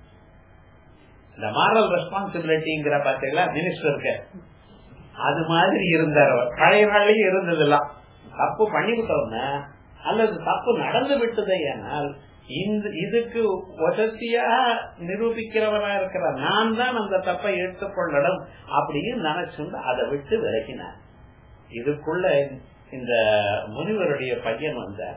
இந்த மாரல் ரெஸ்பான்சிபிலிட்டிங்கிற பாத்தீங்களா மினிஸ்டருக்கு அது மாதிரி இருந்தார் அவர் பழைய நாளையும் இருந்ததெல்லாம் தப்பு பண்ணிவிட்டோம்னா அல்லது தப்பு நடந்து விட்டதே ஆனால் இந்த இதுக்கு வசதியாக நிரூபிக்கிறவரா இருக்கிற நான் தான் அந்த தப்பை எடுத்துக்கொள்ளணும் அப்படின்னு நினைச்சுண்டு அதை விட்டு விலகினார் இதுக்குள்ள இந்த முனிவருடைய பையன் வந்தார்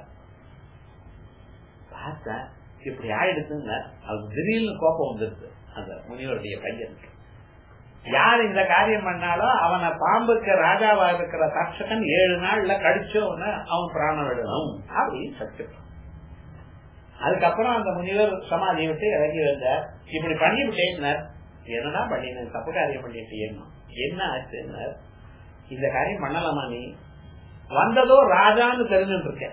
பார்த்தா இப்படி ஆயிடுச்சுன்னு அது திடீர்னு கோபம் வந்துருது அந்த முனிவருடைய பையனுக்கு யார் இந்த காரியம் பண்ணாலும் அவனை பாம்புக்கு ராஜாவா இருக்கிற தட்சகன் ஏழு நாள்ல கடிச்சவன அவன் பிராணம் விடணும் அப்படின்னு சத்தியம் அதுக்கப்புறம் அந்த முனிவர் சமாதி விட்டு இறங்கி வந்தார் இப்படி பண்ணி விட்டேன்னார் என்னடா பண்ணினேன் தப்பு காரியம் பண்ணிட்டேன் என்ன ஆச்சுன்னார் இந்த காரியம் பண்ணலாமா நீ வந்ததோ ராஜான்னு தெரிஞ்சுட்டு இருக்க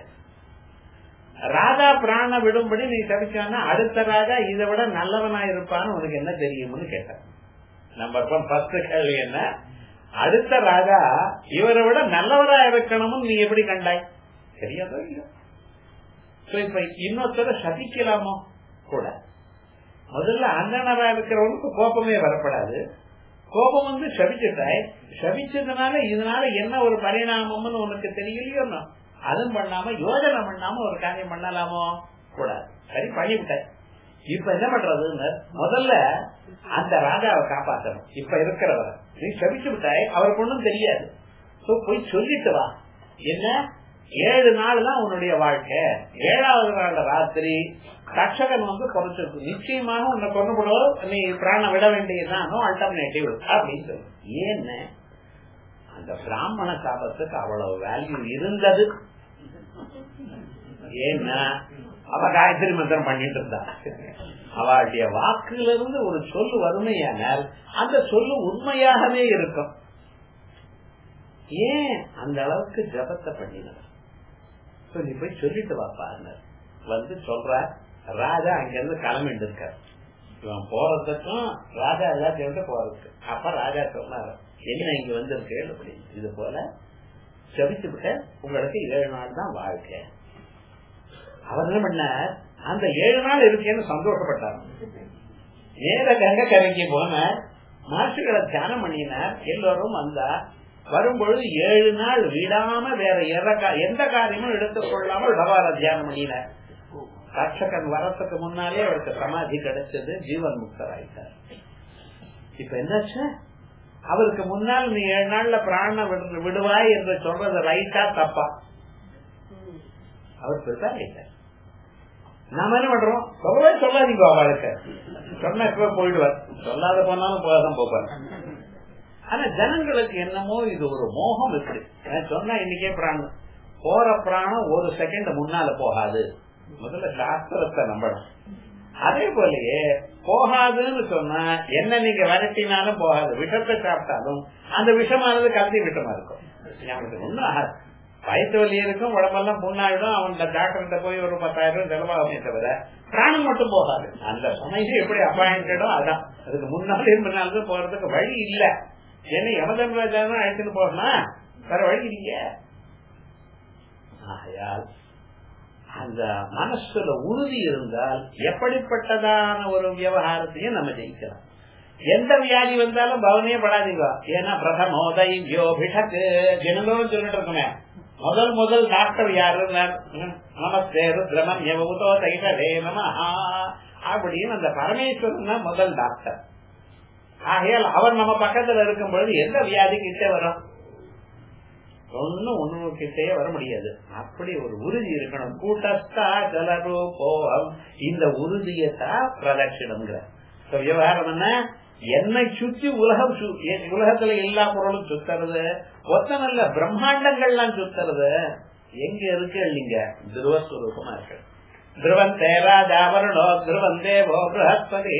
ராஜா பிராண விடும்படி நீ தவிச்சானா அடுத்த ராஜா இதை விட நல்லவனா இருப்பான்னு உனக்கு என்ன தெரியும்னு கேட்டார் நம்பர் ஒன் ஃபர்ஸ்ட் கேள்வி என்ன அடுத்த ராஜா இவரை விட நல்லவரா இருக்கணும்னு நீ எப்படி கண்டாய் தெரியாதோ இல்லையோ இப்ப இன்னொருத்தர சதிக்கலாமோ கூட முதல்ல அந்தனரா இருக்கிறவனுக்கு கோபமே வரப்படாது கோபம் வந்து சபிச்சுட்டாய் சபிச்சதுனால இதனால என்ன ஒரு பரிணாமம்னு உனக்கு தெரியலையோ அதுவும் பண்ணாம யோஜனை பண்ணாம ஒரு காரியம் பண்ணலாமோ கூடாது சரி பண்ணிவிட்டாய் இப்ப என்ன பண்றதுன்னு முதல்ல அந்த ராஜாவை காப்பாற்றணும் இப்ப இருக்கிறவரை நீ சபிச்சு விட்டாய் அவருக்கு ஒண்ணும் தெரியாது போய் சொல்லிட்டு வா என்ன ஏழு நாள் தான் உன்னுடைய வாழ்க்கை ஏழாவது நாள் ராத்திரி ரட்சகன் வந்து குறைச்சிருக்கு நிச்சயமாக உன்னை கொண்டுபடுவோம் நீ பிராணம் விட வேண்டியதுதான் அல்டர்னேட்டிவ் அப்படின்னு சொல்லு ஏன்னு அந்த பிராமண சாபத்துக்கு அவ்வளவு வேல்யூ இருந்தது ஏன்னா அவ காயத்ரி மந்திரம் பண்ணிட்டு இருந்தா அவளுடைய வாக்குல இருந்து ஒரு சொல்லு வறுமையானால் அந்த சொல்லு உண்மையாகவே இருக்கும் ஏன் அந்த அளவுக்கு ஜபத்தை பண்ணினார் நீ போய் சொல்லிட்டு வாப்பாங்க வந்து சொல்ற ராஜா அங்கிருந்து கிளம்பிட்டு இருக்கார் இவன் போறதுக்கும் ராஜா எல்லாத்தையும் போறதுக்கு அப்ப ராஜா சொன்னார் என்ன இங்க வந்திருக்கு அப்படின்னு இது போல செபிச்சு விட்ட உங்களுக்கு ஏழு நாள் தான் வாழ்க்கை அவர் என்ன பண்ண அந்த ஏழு நாள் இருக்கேன்னு சந்தோஷப்பட்டார் நேர கங்க கரைக்கு போன மகர்ஷிகளை தியானம் பண்ணினார் எல்லோரும் வந்தா வரும்பொழுது ஏழு நாள் விடாம வேற எந்த காரியமும் எடுத்துக் கொள்ளாமல் டவார தியானம் பண்ணினார் ரட்சகன் வரத்துக்கு முன்னாலே அவருக்கு சமாதி கிடைச்சது ஜீவன் முக்தராயிட்டார் இப்ப என்னாச்சு அவருக்கு முன்னால் நீ ஏழு நாள்ல பிராண விடுவாய் என்று சொல்றது ரைட்டா தப்பா அவர் ப்ரிப்பேர் ஆயிட்டார் நாம என்ன பண்றோம் சொல்லவே சொல்லாதீங்க அவளுக்கு சொன்ன இப்ப போயிடுவார் சொல்லாத போனாலும் போகாதான் போப்பார் ஆனா ஜனங்களுக்கு என்னமோ இது ஒரு மோகம் இருக்கு சொன்னா இன்னைக்கே பிராணம் போற பிராணம் ஒரு செகண்ட் முன்னால போகாது முதல்ல சாஸ்திரத்தை நம்பணும் அதே போலயே போகாதுன்னு சொன்னா என்ன நீங்க விரட்டினாலும் போகாது விஷத்தை சாப்பிட்டாலும் அந்த விஷமானது கல்வி விஷமா இருக்கும் ஒண்ணும் ஆகாது வயிற்று வலி இருக்கும் உடம்பெல்லாம் புண்ணாயிடும் அவன் டாக்டர்கிட்ட போய் ஒரு பத்தாயிரம் செலவாகுமே தவிர பிராணம் மட்டும் போகாது அந்த சமயம் எப்படி அப்பாயிண்டோ அதான் அதுக்கு முன்னாலே முன்னாலும் போறதுக்கு வழி இல்ல ஏன்னா யமதன்ராஜா தான் அழைச்சிட்டு போறனா வேற வழி இல்லையே ஆகையால் அந்த மனசுல உறுதி இருந்தால் எப்படிப்பட்டதான ஒரு விவகாரத்தையும் நம்ம ஜெயிக்கலாம் எந்த வியாதி வந்தாலும் பவனே படாதீங்க ஏன்னா பிரதமோதயோ பிஷக்கு தினந்தோறும் சொல்லிட்டு இருக்கோமே முதல் முதல் டாக்டர் யாரு நமஸ்தே ருத்ரமன் எவதோ தைகரே நமஹா அப்படின்னு அந்த பரமேஸ்வரன் தான் முதல் டாக்டர் ஆகையால் அவர் நம்ம பக்கத்துல இருக்கும் பொழுது எந்த வியாதி கிட்டே வரும் ஒன்னும் ஒண்ணு கிட்டே வர முடியாது அப்படி ஒரு உறுதி இருக்கணும் கூட்டஸ்தா ஜலரோ போகம் இந்த உறுதியத்தான் பிரதட்சிணம்ங்கிற விவகாரம் என்ன என்னை சுத்தி உலகம் உலகத்துல எல்லா பொருளும் சுத்துறது ஒத்தனல்ல பிரம்மாண்டங்கள்லாம் சுத்துறது எங்க இருக்கு இல்லைங்க துருவஸ்வரூபமா இருக்கு துருவன் தேராஜாவரணோ துருவன் தேவோ பிரகஸ்பதி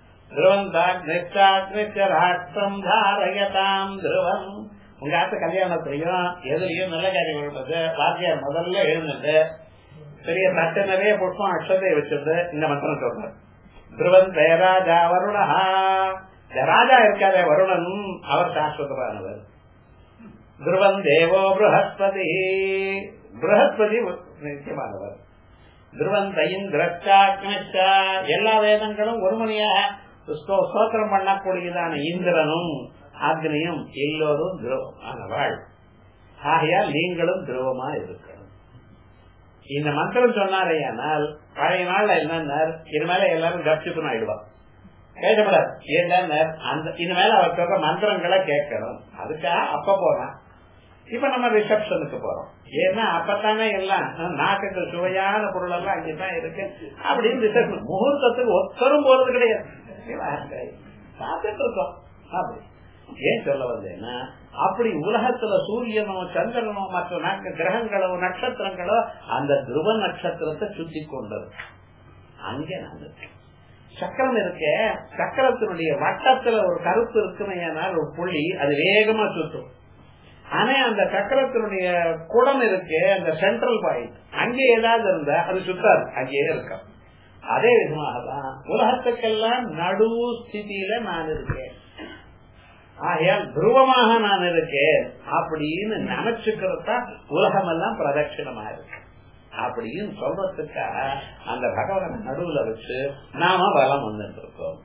துருவந்தாக்னிச்சாக்னிச்சராஷ்டிரம் தாரயதாம் துருவம் உங்க ஆத்த கல்யாணத்திலையும் எதுலயும் நல்ல காரியம் இருந்தது வாத்தியார் முதல்ல எழுந்தது பெரிய தட்டு நிறைய புஷ்பம் அக்ஷதை வச்சிருந்து இந்த மந்திரம் சொல்றாரு துருவன் ஜெயராஜா வருணஹா ராஜா இருக்காத வருணன் அவர் சாஸ்வதமானவர் துருவன் தேவோ பிரகஸ்பதி பிரகஸ்பதி நிச்சயமானவர் துருவன் தயின் திரஷ்டாக்னிஷா எல்லா வேதங்களும் ஒருமணியாக ஸ்தோத்திரம் பண்ணக்கூடியதான இந்திரனும் அக்னியும் எல்லோரும் துருவமானவாள் ஆகையால் நீங்களும் துருவமா இருக்கணும் இந்த மந்திரம் சொன்னாரேயானால் பழைய நாள்ல என்னன்னா இது மேல எல்லாரும் கப்சிப்புன்னு ஆயிடுவான் கேட்கப்படாது ஏன்னா அந்த இது மேல அவர் சொல்ற மந்திரங்களை கேட்கணும் அதுக்காக அப்ப போனா இப்ப நம்ம ரிசப்ஷனுக்கு போறோம் ஏன்னா அப்பத்தானே எல்லாம் நாட்டுக்கு சுவையான பொருள் எல்லாம் அங்கதான் இருக்கு அப்படின்னு ரிசப்ஷன் முகூர்த்தத்துக்கு ஒத்தரும் போறது கிடையாது பார்த்துட்டு இருக்கோம் அப்படி ஏன் சொல்ல வந்தேன்னா அப்படி உலகத்துல சூரியனோ சந்திரனோ மற்ற நாட்க கிரகங்களோ நட்சத்திரங்களோ அந்த துருவ நட்சத்திரத்தை சுத்தி கொண்டது அங்கே நான் இருக்கேன் சக்கரம் இருக்க சக்கரத்தினுடைய வட்டத்துல ஒரு கருத்து இருக்குமையானால் ஒரு புள்ளி அது வேகமா சுற்றும் ஆனா அந்த சக்கரத்தினுடைய குடம் இருக்கு அந்த சென்ட்ரல் பாயிண்ட் அங்கே ஏதாவது இருந்தா அது சுத்தாது அங்கேயே இருக்கும் அதே விதமாக தான் உலகத்துக்கெல்லாம் நடு ஸ்திதியில நான் இருக்கேன் ஆகையால் துருவமாக நான் இருக்கேன் அப்படின்னு நினைச்சுக்கிறதா உலகம் எல்லாம் பிரதட்சிணமா இருக்கு அப்படின்னு சொல்றதுக்காக அந்த பகவான் நடுவுல வச்சு நாம பலம் வந்துட்டு இருக்கோம்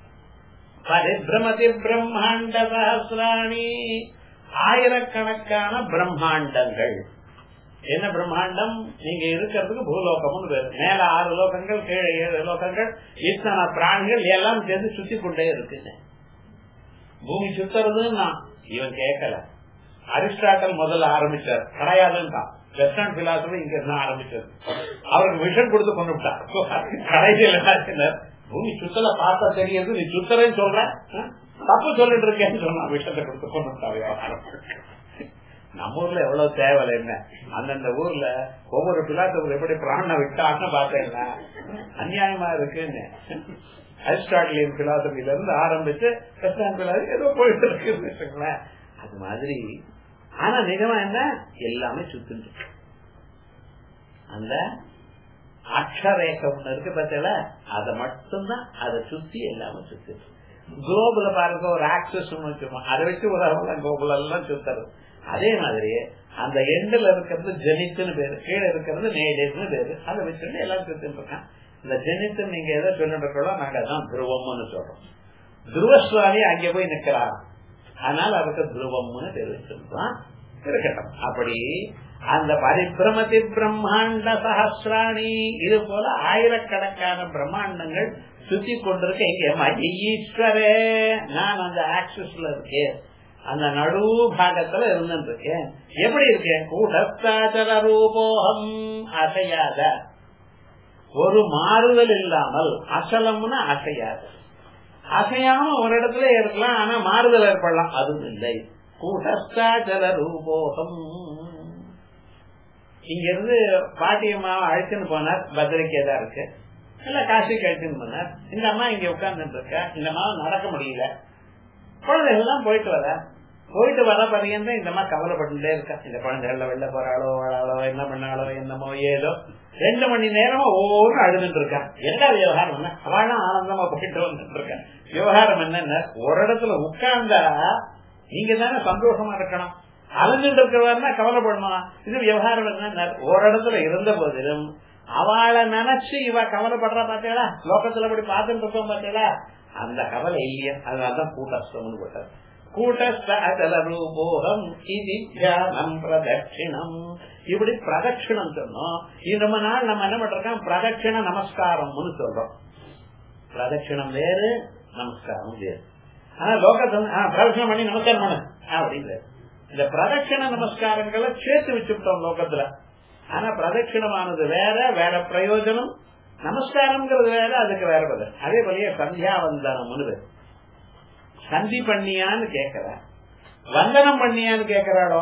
பரிபிரமதி பிரம்மாண்ட சஹசிராணி ஆயிரக்கணக்கான பிரம்மாண்டங்கள் என்ன பிரம்மாண்டம் நீங்க இருக்கிறதுக்கு பூலோகம்னு பேரு மேல ஆறு லோகங்கள் கீழே ஏழு லோகங்கள் இத்தனை பிராணிகள் எல்லாம் சேர்ந்து சுத்தி கொண்டே இருக்குங்க பூமி சுத்துறதுன்னா இவன் கேட்கல அரிஸ்டாட்டல் முதல்ல ஆரம்பிச்சார் கிடையாதுன்னு தான் வெஸ்டர்ன் பிலாசபி இங்க இருந்து ஆரம்பிச்சது அவருக்கு விஷன் கொடுத்து கொண்டு விட்டார் கடைசியில் பூமி சுத்தல பார்த்தா தெரியுது நீ சுத்தரேன்னு சொல்ற தப்பு சொல்லிட்டு இருக்கேன்னு சொன்னா விஷத்தை கொடுத்து கொண்டு விட்டா விவகாரம் நம்ம ஊர்ல எவ்வளவு தேவை என்ன அந்தந்த ஊர்ல ஒவ்வொரு பிலாத்தவர் எப்படி பிராண விட்டான்னு பார்த்தேன்னா அநியாயமா இருக்குன்னு அரிஸ்டாட்டிலியன் பிலாசபில இருந்து ஆரம்பிச்சு கிருஷ்ணன் பிலாசி ஏதோ போயிட்டு இருக்குன்னு வச்சுக்கோங்களேன் அது மாதிரி ஆனா நிஜமா என்ன எல்லாமே சுத்திட்டு இருக்கு. அந்த அக்ஷரேகம் ஒண்ணு இருக்கு பார்த்தல அதை மட்டும்தான் அதை சுத்தி எல்லாமே சுத்திட்டு குளோபுல பாருங்க ஒரு ஆக்சஸ் வச்சுக்கோம் அதை வச்சு உலகம் குளோபுல எல்லாம் சுத்துறது அதே மாதிரி அந்த எண்டுல இருக்கிறது ஜெனித்துன்னு பேரு கீழே இருக்கிறது நேடேஸ்னு பேரு அதை வச்சுட்டு எல்லாம் சுத்திட்டு இருக்கான் இந்த ஜெனித்து நீங்க எதை சொல்லிட்டு இருக்கோம் நாங்க அதான் துருவம்னு சொல்றோம் துருவஸ்வாமி அங்கே போய் நிக்கிறாராம் அதனால அவருக்கு துருவம்னு பேர் வச்சிருக்கோம் இருக்கட்டும் அப்படி அந்த பரிபிரமதி பிரம்மாண்ட சஹசிராணி இது போல ஆயிரக்கணக்கான பிரம்மாண்டங்கள் சுத்தி கொண்டிருக்க இங்க மகி ஈஸ்வரே நான் அந்த ஆக்சிஸ்ல இருக்கேன் அந்த நடு பாகத்துல இருந்துட்டு இருக்கேன் எப்படி இருக்கேன் கூட்டஸ்தாச்சல ரூபோகம் அசையாத ஒரு மாறுதல் இல்லாமல் அசலம்னு அசையாது அசையாம ஒரு இடத்துல இருக்கலாம் ஆனா மாறுதல் ஏற்படலாம் அதுவும் இல்லை கூட்டஸ்தாச்சல ரூபோகம் இங்க இருந்து பாட்டியம்மாவை அழைச்சுன்னு போனார் பத்திரிக்கையா இருக்கு இல்ல காசிக்கு அழைச்சுன்னு போனார் இந்த அம்மா இங்க உட்கார்ந்துட்டு இருக்க இந்த அம்மா நடக்க முடியல குழந்தைகள்லாம் போயிட்டு வர போயிட்டு வர பரியந்த இந்த அம்மா கவலைப்பட்டுட்டே இருக்கா இந்த குழந்தைகள்ல வெளில போறாளோ வாழாளோ என்ன பண்ணாலோ என்னமோ ஏதோ ரெண்டு மணி நேரமா ஒவ்வொரு அழுதுட்டு இருக்கா என்ன விவகாரம் என்ன அவளும் ஆனந்தமா போயிட்டு வந்துட்டு இருக்கா விவகாரம் என்னன்னா ஒரு இடத்துல உட்கார்ந்தா நீங்க தானே சந்தோஷமா இருக்கணும் அலைஞ்சிட்டு இருக்கிறவர்னா கவலைப்படணும் இது விவகாரம் என்ன ஒரு இடத்துல இருந்த போதிலும் அவளை நினைச்சு இவ கவலைப்படுறா பாத்தீங்களா லோகத்துல அப்படி பார்த்துட்டு இருக்கோம் பாத்தீங்களா அந்த கவலை இல்லையா அதனாலதான் கூட்டஸ்தம்னு போட்டார் கூட்டஸ்தூபோகம் இது தியானம் பிரதட்சிணம் இப்படி பிரதட்சிணம் சொன்னோம் இந்த நாள் நம்ம என்ன பண்றோம் பிரதட்சிண நமஸ்காரம்னு சொல்றோம் பிரதட்சிணம் வேறு நமஸ்காரம் வேறு ஆனா லோகத்தில் பிரதட்சிணம் பண்ணி நமஸ்காரம் பண்ணு அப்படின்னு இந்த பிரதட்சிண நமஸ்காரங்களை சேர்த்து வச்சுட்டோம் லோகத்துல ஆனா பிரதட்சிணமானது வேற வேற பிரயோஜனம் நமஸ்காரம்ங்கிறது வேற அதுக்கு வேற பதில் அதே போலயே சந்தியாவந்தனம்னு சந்தி பண்ணியான்னு கேக்குற வந்தனம் பண்ணியான்னு கேக்குறாளோ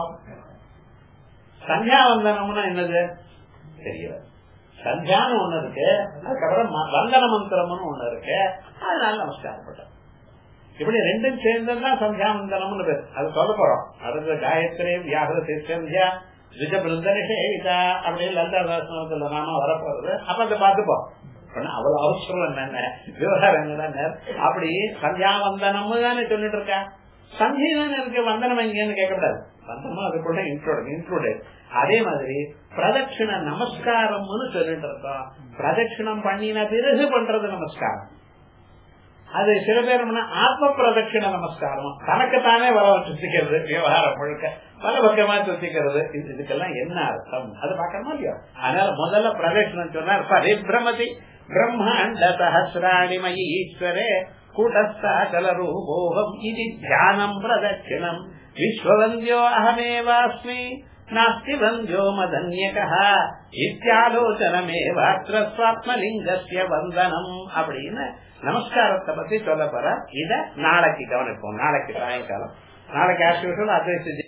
சந்தியாவந்தனம்னா என்னது தெரியல சந்தியான்னு ஒண்ணு இருக்கு அதுக்கப்புறம் வந்தன மந்திரம்னு ஒண்ணு இருக்கு அதனால நமஸ்காரப்பட்டோம் இப்படி ரெண்டும் சேர்ந்ததுதான் சந்தியாவந்தனம்னு பேர் அது சொல்ல போறோம் அடுத்த காயத்ரி வியாகிருதி சந்தியா விஜ பிருந்தனிஷேவிதா அப்படின்னு லலிதாசாசனத்துல நாம வரப்போறது அப்ப அதை பார்த்துப்போம் அவ்வளவு அவசரம் என்னென்ன விவகாரம் என்னென்ன அப்படி சந்தியாவந்தனம்னு தானே சொல்லிட்டு இருக்கா சந்தி தானே இருக்கு வந்தனம் எங்கன்னு கேட்கக்கூடாது வந்தனம் அதுக்குள்ள இன்க்ளூட் இன்க்ளூடட் அதே மாதிரி பிரதட்சிண நமஸ்காரம்னு சொல்லிட்டு இருக்கோம் பிரதட்சிணம் பண்ணின பிறகு பண்றது நமஸ்காரம் அது சில பேர் ஆத்ம பிரதட்சிண நமஸ்காரம் தனக்குத்தானே வர சுத்திக்கிறது விவகாரம் முழுக்க பல பக்கமா சுத்திக்கிறது இதுக்கெல்லாம் என்ன அர்த்தம் அது பார்க்கணுமா இல்லையா அதனால முதல்ல பிரதட்சிணம் சொன்னார் பரிபிரமதி பிரம்மாண்ட சஹசிராணி மயி ஈஸ்வரே கூட்டஸ்தாச்சல ரூபோகம் இது தியானம் பிரதட்சிணம் விஸ்வவந்தியோ அகமேவாஸ்மி நாஸ்தி வந்தியோ மதன்யக இத்தியாலோசனமேவாத்திர சுவாத்மலிங்கசிய வந்தனம் அப்படின்னு நமஸ்காரத்தை பத்தி சொல்ல போற இத நாளைக்கு கவனிப்போம் நாளைக்கு சாயங்காலம் நாளைக்கு ஆஸ் யூஷுவல் அட்வைஸ்